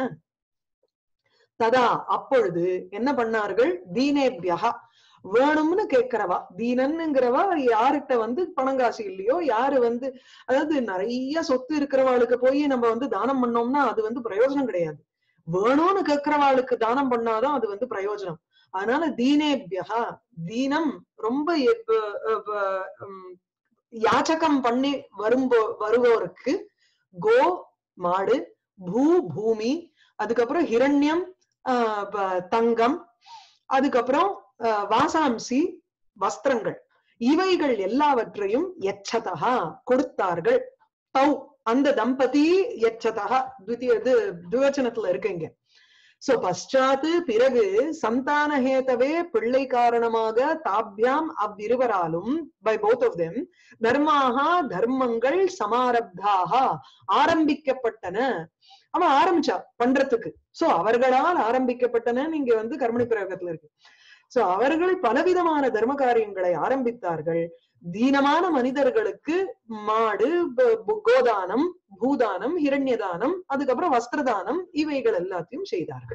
A: ததா அப்பொழுது என்ன பண்ணார்கள் தீனேபியா வேணும்னு கேட்கிறவா தீனன்னுங்கிறவா யார்கிட்ட வந்து பணங்காசு இல்லையோ யாரு வந்து அதாவது நிறைய சொத்து இருக்கிறவாளுக்கு போய் நம்ம வந்து தானம் பண்ணோம்னா அது வந்து பிரயோஜனம் கிடையாது வேணும்னு கேட்கிறவாளுக்கு தானம் பண்ணாதான் அது வந்து பிரயோஜனம் அதனால தீனேபியா தீனம் ரொம்ப எப்ப- எப்ப- உம் யாச்சகம் பண்ணி வரும்போ வருவோருக்கு கோ மாடு பூ பூமி அதுக்கப்புறம் ஹிரண்யம் ஆஹ் ப- தங்கம் அதுக்கப்புறம் ஆஹ் வாசாம்சி வஸ்திரங்கள் இவைகள் எல்லாவற்றையும் எச்சதா கொடுத்தார்கள் தௌ அந்த தம்பதி எச்சதா துவித்திய இது துவச்சனத்துல இருக்கு இங்க சோ பశ్చాத் பிறகு சந்தானஹேதவே பிள்ளை காரணமாக தாபியாம் அவ்விருவராலும் பை போத் ஆஃப் தெம் தர்மாக தர்மங்கள் சமாரப்தாக ஆரம்பிக்கப்பட்டன அவன் ஆரம்பிச்சா பண்றதுக்கு சோ அவர்களால் ஆரம்பிக்கப்பட்டன இங்க வந்து கர்மணி பிரயோகத்துல இருக்கு சோ அவர்கள் பலவிதமான தர்ம காரியங்களை ஆரம்பித்தார்கள் தீனமான மனிதர்களுக்கு மாடு ப- பு- கோதானம் பூதானம் ஹிரண்யதானம் அதுக்கப்புறம் வஸ்திரதானம் இவைகள் எல்லாத்தையும் செய்தார்கள்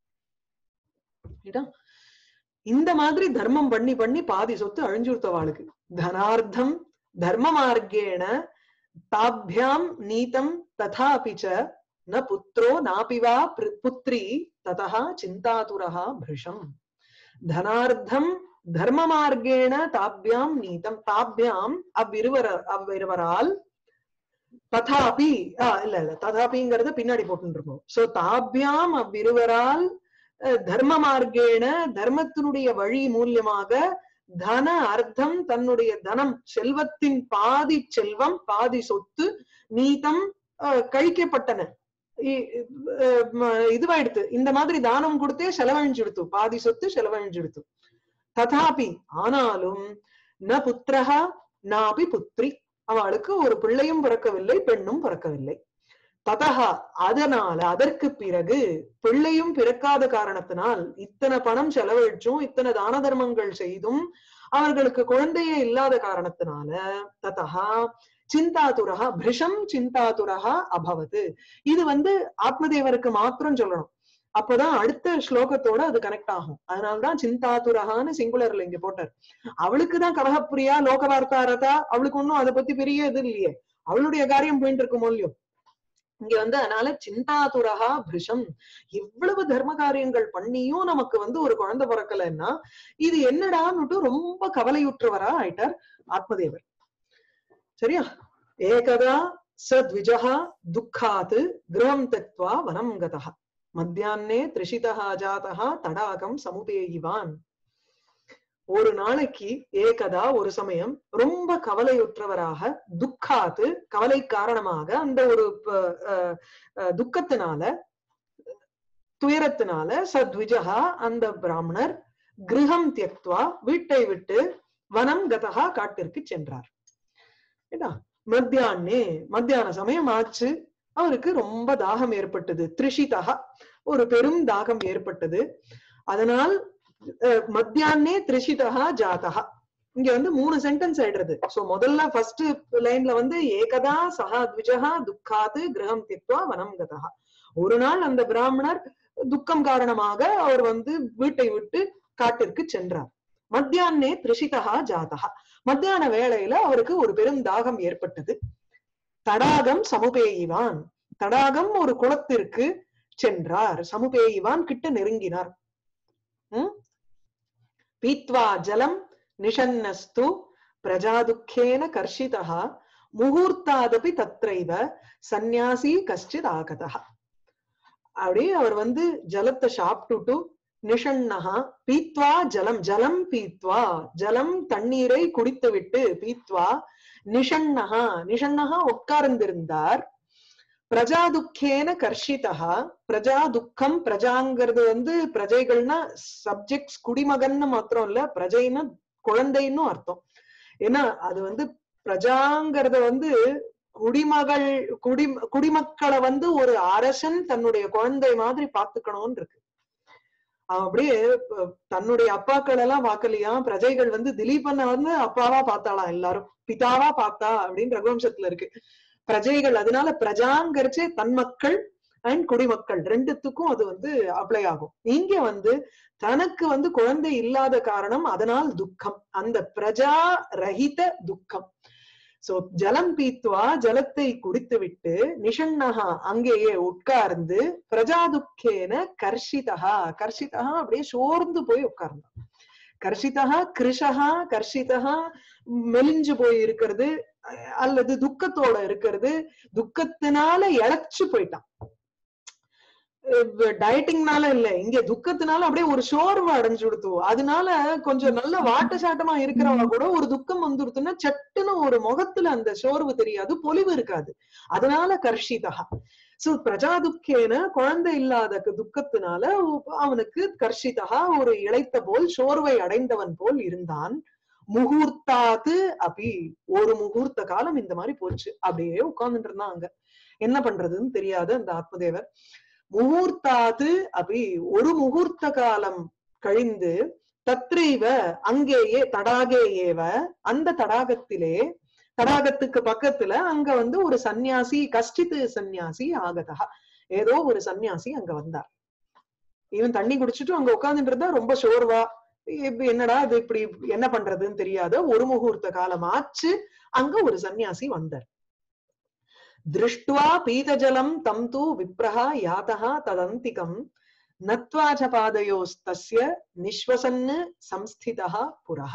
A: ரைட்டா? இந்த மாதிரி தர்மம் பண்ணி பண்ணி பாதி சொத்து அழிஞ்சுடுத்தவாளுக்கு தனார்த்தம் தர்ம மார்க்கேண தாபியாம் நீதம் ததாபி ச ந புத்ரோ நாபி வா பிர- புத்ரி ததா சிந்தாதுரஹா பிருஷம் தனார்த்தம் தர்ம மார்க்கேண தாபியாம் நீதம் தாபியாம் அவ்விருவர அவ்விருவரால் ததாபி ஆஹ் இல்ல இல்ல ததாபிங்கிறத பின்னாடி போட்டு இருக்கோம் சோ தாபியாம் அவ்விருவரால் அஹ், தர்ம மார்க்கேண தர்மத்தினுடைய வழி மூலியமாக தன அர்த்தம் தன்னுடைய தனம் செல்வத்தின் பாதி செல்வம் பாதி சொத்து நீதம் அஹ், கழிக்கப்பட்டன இ- அஹ், ம- இதுவாயிடுத்து இந்த மாதிரி தானம் கொடுத்தே செலவழிஞ்சுடுத்து பாதி சொத்து செலவழிஞ்சுடுத்து ததாபி ஆனாலும் ந புத்திரஹா நாபி புத்ரி அவளுக்கு ஒரு பிள்ளையும் பிறக்கவில்லை பெண்ணும் பிறக்கவில்லை ததஹா அதனால அதற்கு பிறகு பிள்ளையும் பிறக்காத காரணத்தினால் இத்தனை பணம் செலவழிச்சும் இத்தனை தான தர்மங்கள் செய்தும் அவர்களுக்கு குழந்தையே இல்லாத காரணத்தினால ததஹா சிந்தாதுரஹா பிருஷம் சிந்தாதுரஹா அபவது இது வந்து ஆத்மதேவருக்கு மாத்திரம் சொல்லணும் அப்பதான் அடுத்த ஸ்லோகத்தோட அது கனெக்ட் ஆகும் அதனாலதான் சிந்தாதுரஹான்னு சிங்குலர்ல இங்க போட்டார் அவளுக்குதான் கலகப்பிரியா லோகவார்த்தாரதா அவளுக்கு ஒண்ணும் அதை பத்தி பெரிய இது இல்லையே அவளுடைய காரியம் போயிட்டு இருக்குமோ இல்லையோ இங்க வந்து அதனால சிந்தாதுரகா பிருஷம் இவ்வளவு தர்ம காரியங்கள் பண்ணியும் நமக்கு வந்து ஒரு குழந்தை பிறக்கலைன்னா இது என்னடான்னுட்டு ரொம்ப கவலையுற்றவரா ஆயிட்டார் ஆத்மதேவர் சரியா ஏகதா ச த்விஜா துக்காத் கிரகம் தத்வா வனம் கதா மத்தியானே திரிஷிதா ஜாதா தடாகம் சமுதேயிவான் ஒரு நாளைக்கு ஏகதா ஒரு சமயம் ரொம்ப கவலையுற்றவராக துக்காத்து கவலை காரணமாக அந்த ஒரு ப- அஹ் அஹ் துக்கத்தினால துயரத்தினால சத்விஜகா அந்த பிராமணர் கிரகம் தியக்துவா வீட்டை விட்டு வனம் கதகா காட்டிற்கு சென்றார் ஏடா மத்தியானே மத்தியான சமயம் ஆச்சு அவருக்கு ரொம்ப தாகம் ஏற்பட்டது திரிஷிதகா ஒரு பெரும் தாகம் ஏற்பட்டது அதனால் அஹ், மத்தியானே திரிஷிதகா ஜாதகா இங்க வந்து மூணு சென்டென்ஸ் ஆயிடுறது சோ முதல்ல ஃபர்ஸ்ட் லைன்ல வந்து ஏகதா சஹா த்விஜகா துக்காது கிரகம் தித்வா வனம் கதா ஒரு நாள் அந்த பிராமணர் துக்கம் காரணமாக அவர் வந்து வீட்டை விட்டு காட்டிற்கு சென்றார் மத்தியானே திரிஷிதா ஜாதகா மத்தியான வேளையில அவருக்கு ஒரு பெரும் தாகம் ஏற்பட்டது தடாகம் சமுபேயிவான் தடாகம் ஒரு குளத்திற்கு சென்றார் சமுபேயிவான் கிட்ட நெருங்கினார் உம் பீத்வா ஜலம் நிஷன்னஸ்து பிரஜாதுக்கேன கர்ஷிதா முகூர்த்தாதபி தத்ரைவ சந்நியாசி கஷ்டித் ஆகதா அப்படியே அவர் வந்து ஜலத்தை சாப்பிட்டுட்டு நிஷண்ணஹா பீத்வா ஜலம் ஜலம் பீத்வா ஜலம் தண்ணீரை குடித்து விட்டு பீத்வா நிஷண்ணஹா நிஷண்ணஹா உட்கார்ந்திருந்தார் பிரஜா துக்கேன கர்ஷிதா பிரஜா துக்கம் பிரஜாங்கிறது வந்து பிரஜைகள்னா சப்ஜெக்ட்ஸ் குடிமகன்னு மாத்திரம் இல்ல பிரஜைன்னா குழந்தைன்னு அர்த்தம் ஏன்னா அது வந்து பிரஜாங்கிறத வந்து குடிமகள் குடி குடிமக்களை வந்து ஒரு அரசன் தன்னுடைய குழந்தை மாதிரி பாத்துக்கணும்னு இருக்கு அவன் அப்படியே ப- தன்னுடைய அப்பாக்கள் எல்லாம் பார்க்கலையா பிரஜைகள் வந்து திலீபனை வந்து அப்பாவா பார்த்தாளாம் எல்லாரும் பிதாவா பார்த்தா அப்படின்னு ரகுவம்சத்துல இருக்கு பிரஜைகள் அதனால பிரஜாங்கிறச்சே தன் மக்கள் அண்ட் குடிமக்கள் ரெண்டுத்துக்கும் அது வந்து அப்ளை ஆகும் இங்க வந்து தனக்கு வந்து குழந்தை இல்லாத காரணம் அதனால் துக்கம் அந்த பிரஜா ரஹித துக்கம் சோ ஜலம் பீத்வா ஜலத்தை குடித்துவிட்டு நிஷண்ணஹா அங்கேயே உட்கார்ந்து பிரஜா துக்கேன கர்ஷிதா கர்ஷிதா அப்படியே சோர்ந்து போய் உட்கார்ந்தான் கர்ஷிதா கிருஷகா கர்ஷிதா மெலிஞ்சு போய் இருக்கிறது அஹ் அல்லது துக்கத்தோட இருக்கிறது துக்கத்தினால இழைச்சு போயிட்டான் டயட்டிங்னால இல்ல இங்க துக்கத்தினால அப்படியே ஒரு சோர்வு அடைஞ்சு கொடுத்து அதனால கொஞ்சம் நல்ல வாட்ட சாட்டமா இருக்கிறவங்க கூட ஒரு துக்கம் வந்துருத்துன்னா சட்டுன்னு ஒரு முகத்துல அந்த சோர்வு தெரியாது பொலிவு இருக்காது அதனால கர்ஷிதா சோ பிரஜா துக்கேன குழந்தை இல்லாத கு- துக்கத்தினால உ- அவனுக்கு கர்ஷிதா ஒரு இளைத்த போல் சோர்வை அடைந்தவன் போல் இருந்தான் முகூர்த்தாது அபி ஒரு முகூர்த்த காலம் இந்த மாதிரி போச்சு அப்படியே உட்கார்ந்துட்டு இருந்தான் அங்க என்ன பண்றதுன்னு தெரியாது அந்த ஆத்மதேவர் முகூர்த்தாது அபி ஒரு முகூர்த்த காலம் கழிந்து தத்ரைவ அங்கேயே தடாகே ஏவ அந்த தடாகத்திலே தடாகத்துக்கு பக்கத்துல அங்க வந்து ஒரு சந்நியாசி கஷ்டித்து சந்நியாசி ஆகதா ஏதோ ஒரு சந்நியாசி அங்க வந்தார் இவன் தண்ணி குடிச்சிட்டு அங்க உட்கார்ந்துட்டு இருந்தா ரொம்ப சோர்வா இப்ப என்னடா இது இப்படி என்ன பண்றதுன்னு தெரியாத ஒரு முகூர்த்த காலம் ஆச்சு அங்க ஒரு சந்நியாசி வந்தார் திருஷ்டுவா பீதஜலம் தம் தூ விப்ரஹா யாத்தா ததந்திகம் நத்வா ச பாதயோஸ்தஸ்ய நிஸ்வசன்னு சம்ஸ்திதா புரஹ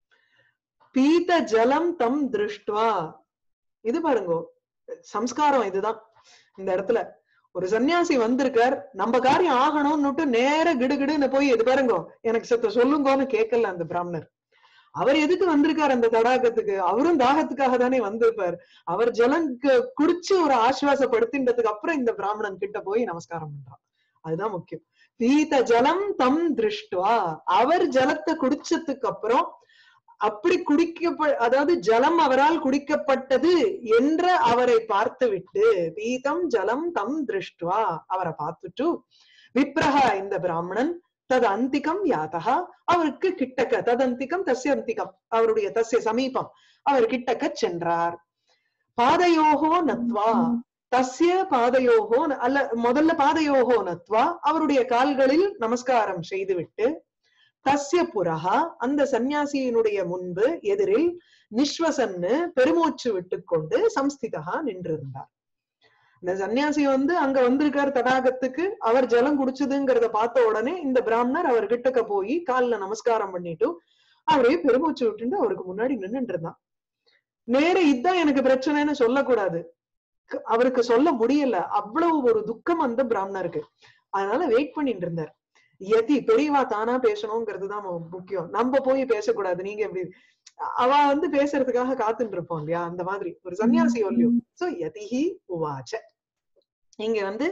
A: பீத ஜலம் தம் திருஷ்டுவா இது பாருங்க சம்ஸ்காரம் இதுதான் இந்த இடத்துல ஒரு சன்னியாசி வந்திருக்கார் நம்ம காரியம் ஆகணும்னுட்டு நேர கிடுகிடுன்னு போய் இது பாருங்க எனக்கு சத்த சொல்லுங்கன்னு கேட்கல அந்த பிராமணர் அவர் எதுக்கு வந்திருக்கார் அந்த தடாகத்துக்கு அவரும் தாகத்துக்காக தானே வந்திருப்பார் அவர் ஜலம் கு- குடிச்சு ஒரு ஆஸ்வாசப்படுத்தின்றதுக்கு அப்புறம் இந்த பிராமணன் கிட்ட போய் நமஸ்காரம் பண்றான் அதுதான் முக்கியம் பீத ஜலம் தம் திருஷ்டுவா அவர் ஜலத்தை குடிச்சதுக்கு அப்புறம் அப்படி குடிக்கப்ப அதாவது ஜலம் அவரால் குடிக்கப்பட்டது என்ற அவரை பார்த்துவிட்டு பீதம் ஜலம் தம் திருஷ்டுவா அவரை பார்த்துட்டு விப்ரஹா இந்த பிராமணன் தது அந்திகம் யாத்தகா அவருக்கு கிட்டக்க ததந்திகம் தஸ்ய அந்திகம் அவருடைய தஸ்ய சமீபம் அவர் கிட்டக்க சென்றார் பாதையோகோ நத்வா தஸ்ய பாதையோகோ ந- அல்ல முதல்ல பாதையோகோ நத்வா அவருடைய கால்களில் நமஸ்காரம் செய்துவிட்டு தஸ்ய புரஹா அந்த சந்நியாசியினுடைய முன்பு எதிரில் நிஸ்வசன்னு பெருமூச்சு விட்டுக்கொண்டு சம்ஸ்திதா நின்றிருந்தார் இந்த சன்னியாசி வந்து அங்க வந்திருக்கார் தடாகத்துக்கு அவர் ஜலம் குடிச்சதுங்கிறத பார்த்த உடனே இந்த பிராமணர் அவர் கிட்டக்க போய் கால்ல நமஸ்காரம் பண்ணிட்டு அவரே பெருமூச்சு விட்டுட்டு அவருக்கு முன்னாடி நின்னுட்டு இருந்தான் நேர இதான் எனக்கு பிரச்சனைன்னு சொல்லக்கூடாது க- அவருக்கு சொல்ல முடியல அவ்வளவு ஒரு துக்கம் அந்த பிராமணருக்கு அதனால வெயிட் பண்ணிட்டு இருந்தார் எதி பெரியவா தானா பேசணுங்கிறது தான் மு- முக்கியம் நம்ம போய் பேசக்கூடாது நீங்க எப்படி அவ வந்து பேசுறதுக்காக காத்துட்டு இருப்போம் இல்லையா அந்த மாதிரி ஒரு சன்னியாசி இல்லையோ சோ யதிஹி உவாச்ச இங்க வந்து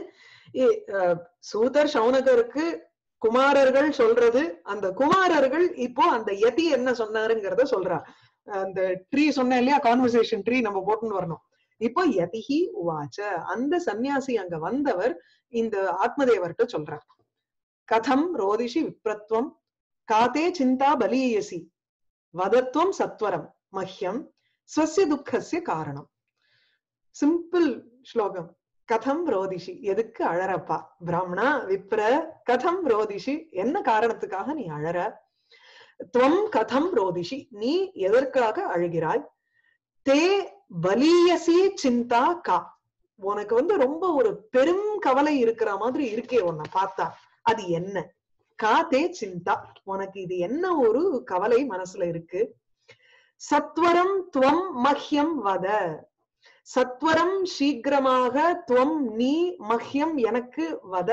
A: இ- அஹ், சூதர் சௌனகருக்கு குமாரர்கள் சொல்றது அந்த குமாரர்கள் இப்போ அந்த யதி என்ன சொன்னாருங்கிறத சொல்றா அந்த ட்ரீ சொன்னேன் இல்லையா கான்வர்சேஷன் ட்ரீ நம்ம போட்டுன்னு வரணும் இப்போ யதிஹி உவாச்ச அந்த சன்னியாசி அங்க வந்தவர் இந்த ஆத்மதேவர்கிட்ட சொல்றார் கதம் ரோதிஷி விப்ரத்வம் காதே சிந்தா பலீயசி வதத்வம் சத்வரம் மஹ்யம் ஸ்வசிய துக்கஸ்ய காரணம் சிம்பிள் ஸ்லோகம் கதம் ரோதிஷி எதுக்கு அழறப்பா பிராமணா விப்ர கதம் ரோதிஷி என்ன காரணத்துக்காக நீ அழற துவம் கதம் ரோதிஷி நீ எதற்காக அழுகிறாய் தே பலியசி சிந்தா கா உனக்கு வந்து ரொம்ப ஒரு பெரும் கவலை இருக்கிற மாதிரி இருக்கே உன்னை பார்த்தா அது என்ன கா தே சிந்தா உனக்கு இது என்ன ஒரு கவலை மனசுல இருக்கு சத்வரம் துவம் மஹ்யம் வத சத்வரம் சீக்கிரமாக துவம் நீ மஹ்யம் எனக்கு வத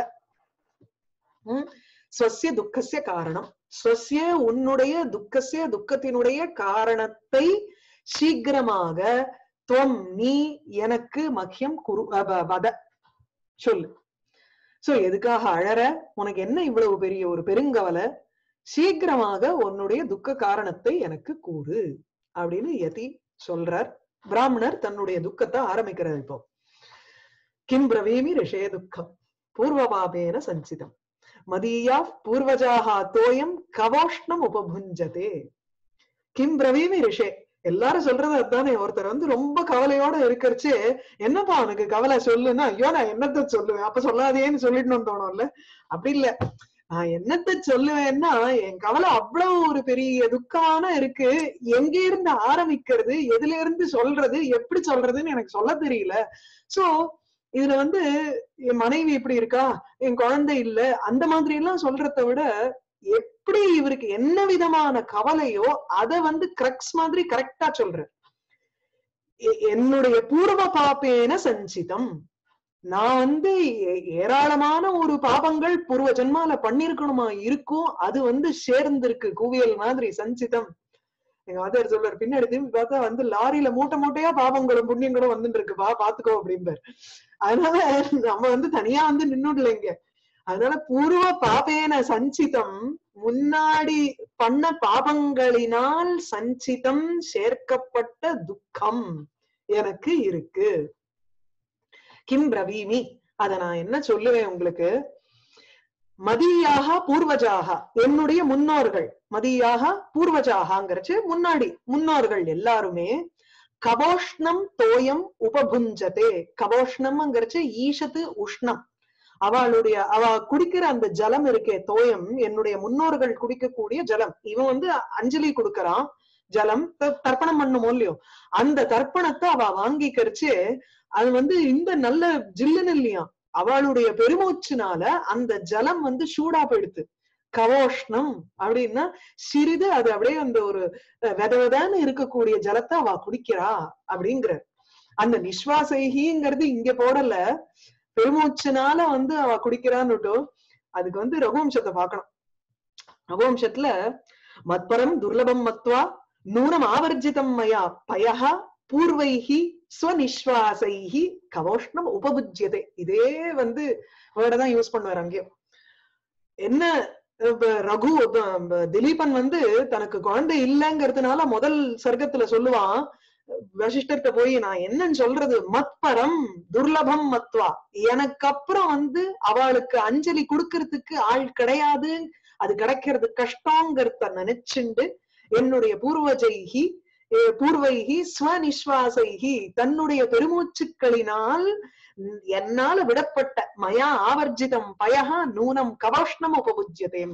A: உம் ஸ்வசிய துக்கசிய காரணம் ஸ்வசிய உன்னுடைய துக்கசிய துக்கத்தினுடைய காரணத்தை சீக்கிரமாக துவம் நீ எனக்கு மஹ்யம் குரு அ, வ- வத சொல்லு சோ எதுக்காக அழற உனக்கு என்ன இவ்வளவு பெரிய ஒரு பெருங்கவலை சீக்கிரமாக உன்னுடைய துக்க காரணத்தை எனக்கு கூறு அப்படின்னு யதி சொல்றார் பிராமணர் தன்னுடைய துக்கத்தை ஆரம்பிக்கிறார் இப்போ கிம் பிரவீமி ரிஷே துக்கம் பூர்வபாபேன சஞ்சிதம் மதீயா பூர்வஜாக தோயம் கவோஷ்ணம் உபபுஞ்சதே கிம் பிரவீமி ரிஷே எல்லாரும் சொல்றது அதுதானே ஒருத்தர் வந்து ரொம்ப கவலையோட இருக்கறச்சு என்னப்பா அவனுக்கு கவலை சொல்லுன்னா ஐயோ நான் என்னத்த சொல்லுவேன் அப்ப சொல்லாதேன்னு சொல்லிடணும்னு தோணும்ல அப்படி இல்ல நான் என்னத்த சொல்லுவேன்னா என் கவலை அவ்வளவு ஒரு பெரிய துக்கமான இருக்கு எங்க இருந்து ஆரம்பிக்கிறது எதுல இருந்து சொல்றது எப்படி சொல்றதுன்னு எனக்கு சொல்ல தெரியல சோ இதுல வந்து என் மனைவி இப்படி இருக்கா என் குழந்தை இல்ல அந்த மாதிரி எல்லாம் சொல்றதை விட எப்படி இவருக்கு என்ன விதமான கவலையோ அத வந்து கிரக்ஸ் மாதிரி கரெக்டா சொல்ற எ- என்னுடைய பூர்வ பாப்பேன சஞ்சிதம் நான் வந்து ஏ- ஏராளமான ஒரு பாபங்கள் பூர்வ ஜென்மால பண்ணிருக்கணுமா இருக்கும் அது வந்து சேர்ந்திருக்கு குவியல் மாதிரி சஞ்சிதம் எங்க ஆதார் சொல்றாரு பின்னாடி திரும்பி பார்த்தா வந்து லாரியில மூட்டை மூட்டையா பாபங்களும் புண்ணியங்களும் வந்துட்டு இருக்கு பா பாத்துக்கோ அப்படிம்பார் அதனால நம்ம வந்து தனியா வந்து நின்னுடல இங்க அதனால பூர்வ பாபேன சஞ்சிதம் முன்னாடி பண்ண பாபங்களினால் சஞ்சிதம் சேர்க்கப்பட்ட துக்கம் எனக்கு இருக்கு கிம் பிரவீமி அத நான் என்ன சொல்லுவேன் உங்களுக்கு மதியாக பூர்வஜாக என்னுடைய முன்னோர்கள் மதியாக பூர்வஜாகங்கிறச்சு முன்னாடி முன்னோர்கள் எல்லாருமே கபோஷ்ணம் தோயம் உபபுஞ்சதே கபோஷ்ணம்ங்கிறச்சு ஈஷத்து உஷ்ணம் அவளுடைய அவ குடிக்கிற அந்த ஜலம் இருக்கே தோயம் என்னுடைய முன்னோர்கள் குடிக்கக்கூடிய ஜலம் இவன் வந்து அஞ்சலி கொடுக்கறான் ஜலம் த- தர்ப்பணம் பண்ணுமோ இல்லையோ அந்த தர்ப்பணத்தை அவ வாங்கிக்கரிச்சு அது வந்து இந்த நல்ல ஜில்லுன்னு இல்லையா அவளுடைய பெருமூச்சுனால அந்த ஜலம் வந்து சூடா போயிடுது கவோஷ்ணம் அப்படின்னா சிறிது அது அப்படியே அந்த ஒரு அஹ், வெத வெதன்னு இருக்கக்கூடிய ஜலத்தை அவ குடிக்கிறா அப்படிங்கிற அந்த நிஸ்வாசைகிங்கிறது இங்க போடல பெருமூச்சுனால வந்து அவ குடிக்கிறான்னுட்டு அதுக்கு வந்து ரகுவம்சத்தை பார்க்கணும் ரகுவம்சத்துல மத்பரம் துர்லபம் மத்வா நூனம் ஆவர்ஜிதம் மயா பயஹ பூர்வைஹி ஸ்வநிஸ்வாசைஹி கவோஷ்ணம் உபபுஜ்யதே இதே வந்து வேர்டை தான் யூஸ் பண்ணுவார் அங்கேயும் என்ன இப்ப ரகு இப்ப திலீபன் வந்து தனக்கு குழந்தை இல்லைங்கிறதுனால முதல் சர்க்கத்துல சொல்லுவான் வசிஷ்டர்கிட்ட போய் நான் என்னன்னு சொல்றது மத்பரம் துர்லபம் மத்வா எனக்கு அப்புறம் வந்து அவளுக்கு அஞ்சலி கொடுக்கறதுக்கு ஆள் கிடையாது அது கிடைக்கிறது கஷ்டங்கிறத நினைச்சுண்டு என்னுடைய பூர்வஜைகி அஹ் பூர்வைகி ஸ்வநிஸ்வாசைகி தன்னுடைய பெருமூச்சுக்களினால் உம் என்னால விடப்பட்ட மயா ஆவர்ஜிதம் பயகா நூனம் கவோஷ்ணம் உபபுஜ்யதேம்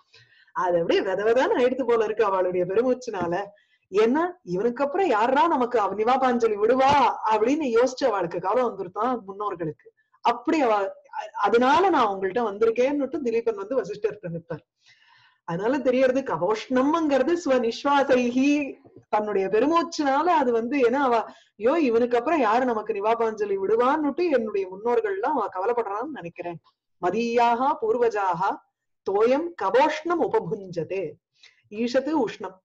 A: அது அப்படியே வித விதன்னு ஆயிடுத்து போல இருக்கு அவளுடைய பெருமூச்சுனால ஏன்னா இவனுக்கு அப்புறம் யாரா நமக்கு அவ நிவாபாஞ்சலி விடுவா அப்படின்னு யோசிச்சு அவளுக்கு காலம் வந்துருத்தான் முன்னோர்களுக்கு அப்படி அவ அ- அதனால நான் உங்கள்ட்ட வந்திருக்கேன்னுட்டு திலீபன் வந்து வசிஷ்டர்கிட்ட நிற்பார் அதனால தெரியறது கவோஷ்ணம்ங்கிறது ஸ்வநிஸ்வாசைகி தன்னுடைய பெருமூச்சுனால அது வந்து ஏன்னா அவ ஐயோ இவனுக்கு அப்புறம் யாரு நமக்கு நிவாபாஞ்சலி விடுவான்னுட்டு என்னுடைய முன்னோர்கள் எல்லாம் அவ கவலைப்படுறான்னு நினைக்கிறேன் மதியாக பூர்வஜாக தோயம் கவோஷ்ணம் உபபுஞ்சதே ஈஷத்து உஷ்ணம்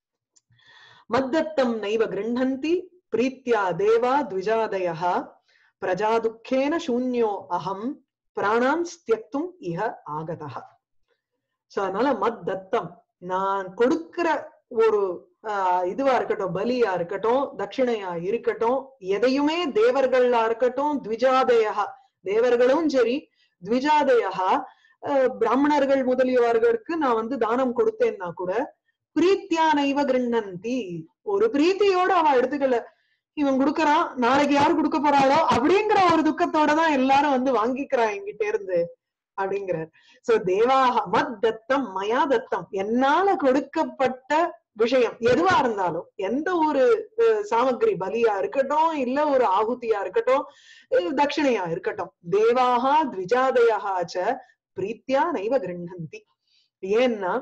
A: மத்தத்தம் நைவ கிருண்ணந்தி பிரீத்யா தேவா த்விஜாதய பிரஜாதுக்கேன சூன்யோ அகம் பிராணான் தியக்தும் இஹ ஆகதா சோ அதனால மத் தத்தம் நான் கொடுக்கிற ஒரு ஆஹ் இதுவா இருக்கட்டும் பலியா இருக்கட்டும் தட்சிணையா இருக்கட்டும் எதையுமே தேவர்களா இருக்கட்டும் த்விஜாதயா தேவர்களும் சரி த்விஜாதயா ஆஹ் பிராமணர்கள் முதலியவர்களுக்கு நான் வந்து தானம் கொடுத்தேன்னா கூட பிரீத்தியா நைவ கிருண்ணந்தி ஒரு பிரீத்தியோட அவ எடுத்துக்கல இவன் கொடுக்கறான் நாளைக்கு யாரு கொடுக்க போறாளோ அப்படிங்கிற ஒரு துக்கத்தோட தான் எல்லாரும் வந்து வாங்கிக்கிறா என்கிட்ட இருந்து அப்படிங்கிறார் சோ தேவாக மத் தத்தம் மயா தத்தம் என்னால கொடுக்கப்பட்ட விஷயம் எதுவா இருந்தாலும் எந்த ஒரு அஹ், சாமக்கிரி பலியா இருக்கட்டும் இல்ல ஒரு ஆகுதியா இருக்கட்டும் அஹ், தட்சிணையா இருக்கட்டும் தேவாகா த்விஜாதயா ச பிரீத்தியா நைவ கிருண்ணந்தி ஏன்னா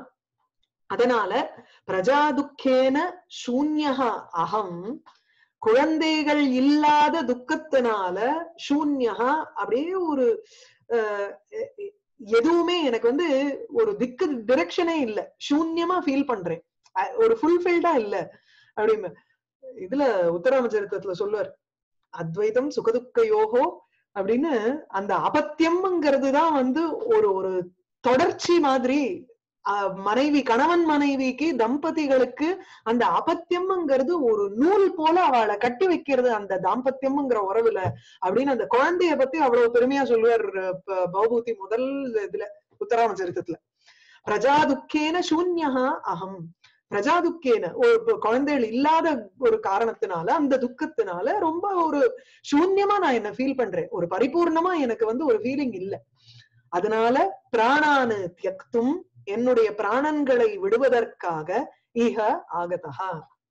A: அதனால பிரஜா துக்கேன சூன்யஹா அகம் குழந்தைகள் இல்லாத துக்கத்தினால சூன்யஹா அப்படியே ஒரு அஹ், எ- எ- எதுவுமே எனக்கு வந்து ஒரு திக்கு டிரெக்ஷனே இல்ல சூன்யமா ஃபீல் பண்றேன் அஹ், ஒரு ஃபுல்ஃபில்டா இல்ல அப்படின்னு இதுல உத்தராமச்சரித்தத்துல சொல்லுவார் அத்வைதம் சுகதுக்கையோகோ அப்படின்னு அந்த அபத்தியம்ங்கிறது தான் வந்து ஒரு ஒரு தொடர்ச்சி மாதிரி அஹ், மனைவி கணவன் மனைவிக்கு தம்பதிகளுக்கு அந்த அபத்தியம்ங்கிறது ஒரு நூல் போல அவளை கட்டி வைக்கிறது அந்த தாம்பத்தியம்ங்கிற உறவுல அப்படின்னு அந்த குழந்தைய பத்தி அவ்வளவு பெருமையா சொல்லுவார் அஹ், ப- பவபூதி முதல் இதுல உத்தராமச்சரித்தத்துல பிரஜா துக்கேன சூன்யஹா அகம் பிரஜா துக்கேன ஒரு இப்ப குழந்தைகள் இல்லாத ஒரு காரணத்தினால அந்த துக்கத்தினால ரொம்ப ஒரு சூன்யமா நான் என்ன ஃபீல் பண்றேன் ஒரு பரிபூர்ணமா எனக்கு வந்து ஒரு ஃபீலிங் இல்ல அதனால பிராணானு தியக்தும் என்னுடைய பிராணன்களை விடுவதற்காக இஹ ஆகதா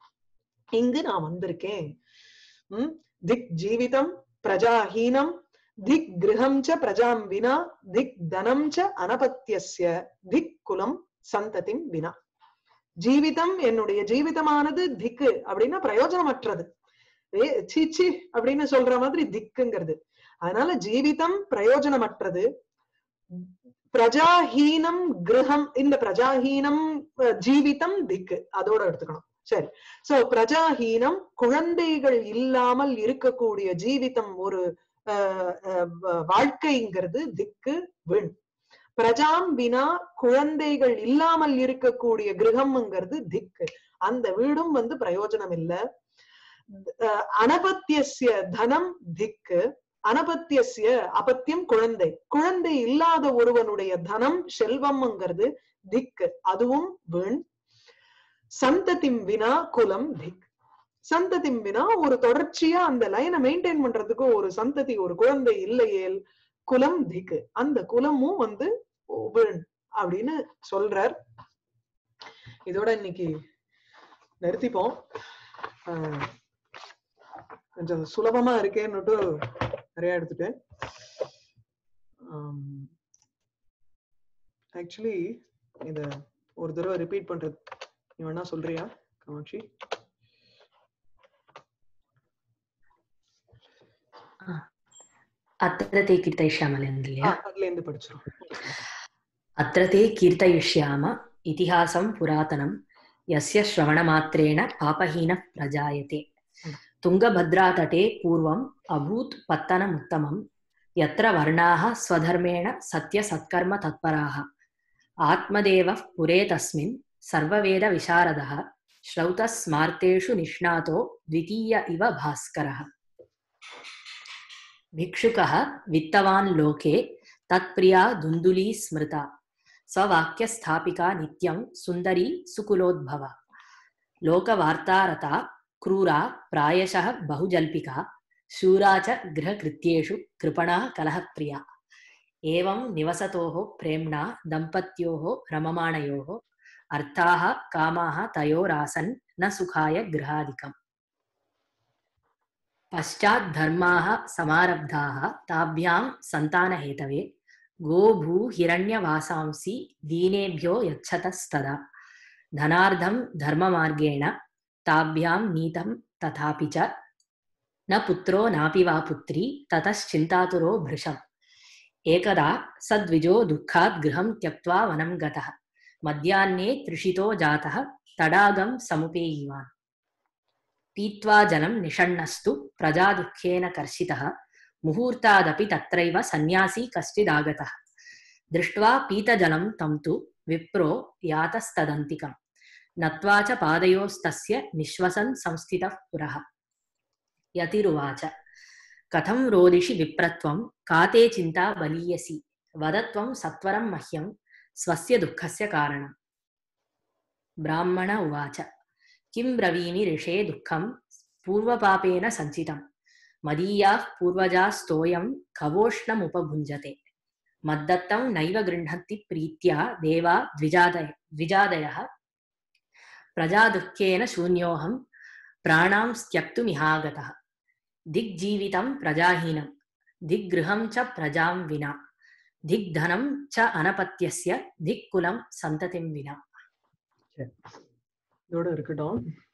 A: இங்கு நான் வந்திருக்கேன் உம் திக் ஜீவிதம் பிரஜாஹீனம் திக் கிரகம் ச பிரஜாம் வினா திக் தனம் ச அனபத்தியஸ்ய திக் குலம் சந்ததிம் வினா ஜீவிதம் என்னுடைய ஜீவிதமானது திக்கு அப்படின்னா பிரயோஜனமற்றது ஏ சீச்சி அப்படின்னு சொல்ற மாதிரி திக்குங்கிறது அதனால ஜீவிதம் பிரயோஜனமற்றது பிரஜாஹீனம் கிரகம் இந்த பிரஜாஹீனம் அஹ், ஜீவிதம் திக்கு அதோட எடுத்துக்கணும் சரி சோ பிரஜாஹீனம் குழந்தைகள் இல்லாமல் இருக்கக்கூடிய ஜீவிதம் ஒரு அஹ், அஹ், வ- வாழ்க்கைங்கிறது திக்கு வீண் பிரஜாம் வினா குழந்தைகள் இல்லாமல் இருக்கக்கூடிய கிரகம்ங்கிறது திக்கு அந்த வீடும் வந்து பிரயோஜனம் இல்ல அஹ், அனபத்தியஸ்ய தனம் திக்கு அனபத்தியஸ்ய அபத்தியம் குழந்தை குழந்தை இல்லாத ஒருவனுடைய தனம் செல்வம்ங்கிறது திக்கு அதுவும் வீண் சந்ததிம் வினா குலம் திக் சந்ததிம் வினா ஒரு தொடர்ச்சியா அந்த லைனை மெயின்டைன் பண்றதுக்கு ஒரு சந்ததி ஒரு குழந்தை இல்லையேல் குலம் திக்கு அந்த குலமும் வந்து வீண் அப்படின்னு சொல்றார் இதோட இன்னைக்கு நிறுத்திப்போம் ஆஹ் கொஞ்சம் சுலபமா இருக்கேன்னுட்டு நிறைய எடுத்துட்டேன் ஆக்சுவலி இத ஒரு தடவை ரிப்பீட் பண்றது நீ வேணா சொல்றியா காமாட்சி
B: अत्र ते कीर्तयिष्यामः
A: ஆ, அதுல இருந்து படிச்சிரும்
B: अत्र ते कीर्तयिष्याम इतिहासं पुरातनं यस्य श्रवणमात्रेण पापहीनः प्रजायते तुङ्गभद्रातटे पूर्वम् अभूत् पत्तनमुत्तमं यत्र वर्णाः स्वधर्मेण सत्यसत्कर्म तत्पराः आत्मदेवः पुरे तस्मिन् सर्ववेदविशारदः श्रौतः स्मार्तेषु निष्णातो द्वितीय इव भास्करः भिक्षुकः वित्तवान् लोके तत्प्रिया धुन्दुली स्मृता स्ववाक्यस्थापिका नित्यं सुन्दरी सुकुलोद्भवा लोकवार्तारता क्रूरा प्रायशः बहुजल्पिका शूरा च गृहकृत्येषु कृपणा कलहप्रिया एवं निवसतोः प्रेम्णा दम्पत्योः रममाणयोः अर्थाः कामाः तयोरासन् न सुखाय गृहादिकम् पश्चात् धर्माः समारब्धाः ताभ्यां सन्तानहेतवे गोभूहिरण्यवासांसि दीनेभ्यो यच्छतस्तदा धनार्धं धर्ममार्गेण ताभ्यां नीतं तथापि च न पुत्रो नापि वा पुत्री ततश्चिन्तातुरो भृशम् एकदा सद्विजो दुःखात् गृहं त्यक्त्वा वनं गतः मध्याह्ने तृषितो जातः तडागं समुपेयीवान् पीत्वा जलं निषण्णस्तु प्रजादुःखेन कर्षितः मुहूर्तादपि तत्रैव सन्न्यासी कश्चिदागतः दृष्ट्वा पीतजलं तं तु विप्रो यातस्तदन्तिकम् नत्वा च पादयोस्तस्य निःश्वसन् संस्थितः पुरः यतिरुवाच कथं रोदिषि विप्रत्वं का ते चिन्ता बलीयसि वद त्वं सत्वरं मह्यं स्वस्य दुःखस्य कारणम् ब्राह्मण उवाच किं ब्रवीमि ऋषे दुःखं पूर्वपापेन सञ्चितं मदीयाः पूर्वजास्तोयं कवोष्णमुपभुञ्जते मद्दत्तं नैव गृह्णन्ति प्रीत्या देवा द्विजादय द्विजादयः प्रजादुःखेन शून्योऽहं प्राणां त्यक्तुमिहागतः दिग्जीवितं प्रजाहीनं दिग्गृहं च प्रजां विना दिग्धनं च अनपत्यस्य दिक्कुलं सन्ततिं विना
A: இதோட இருக்கட்டும்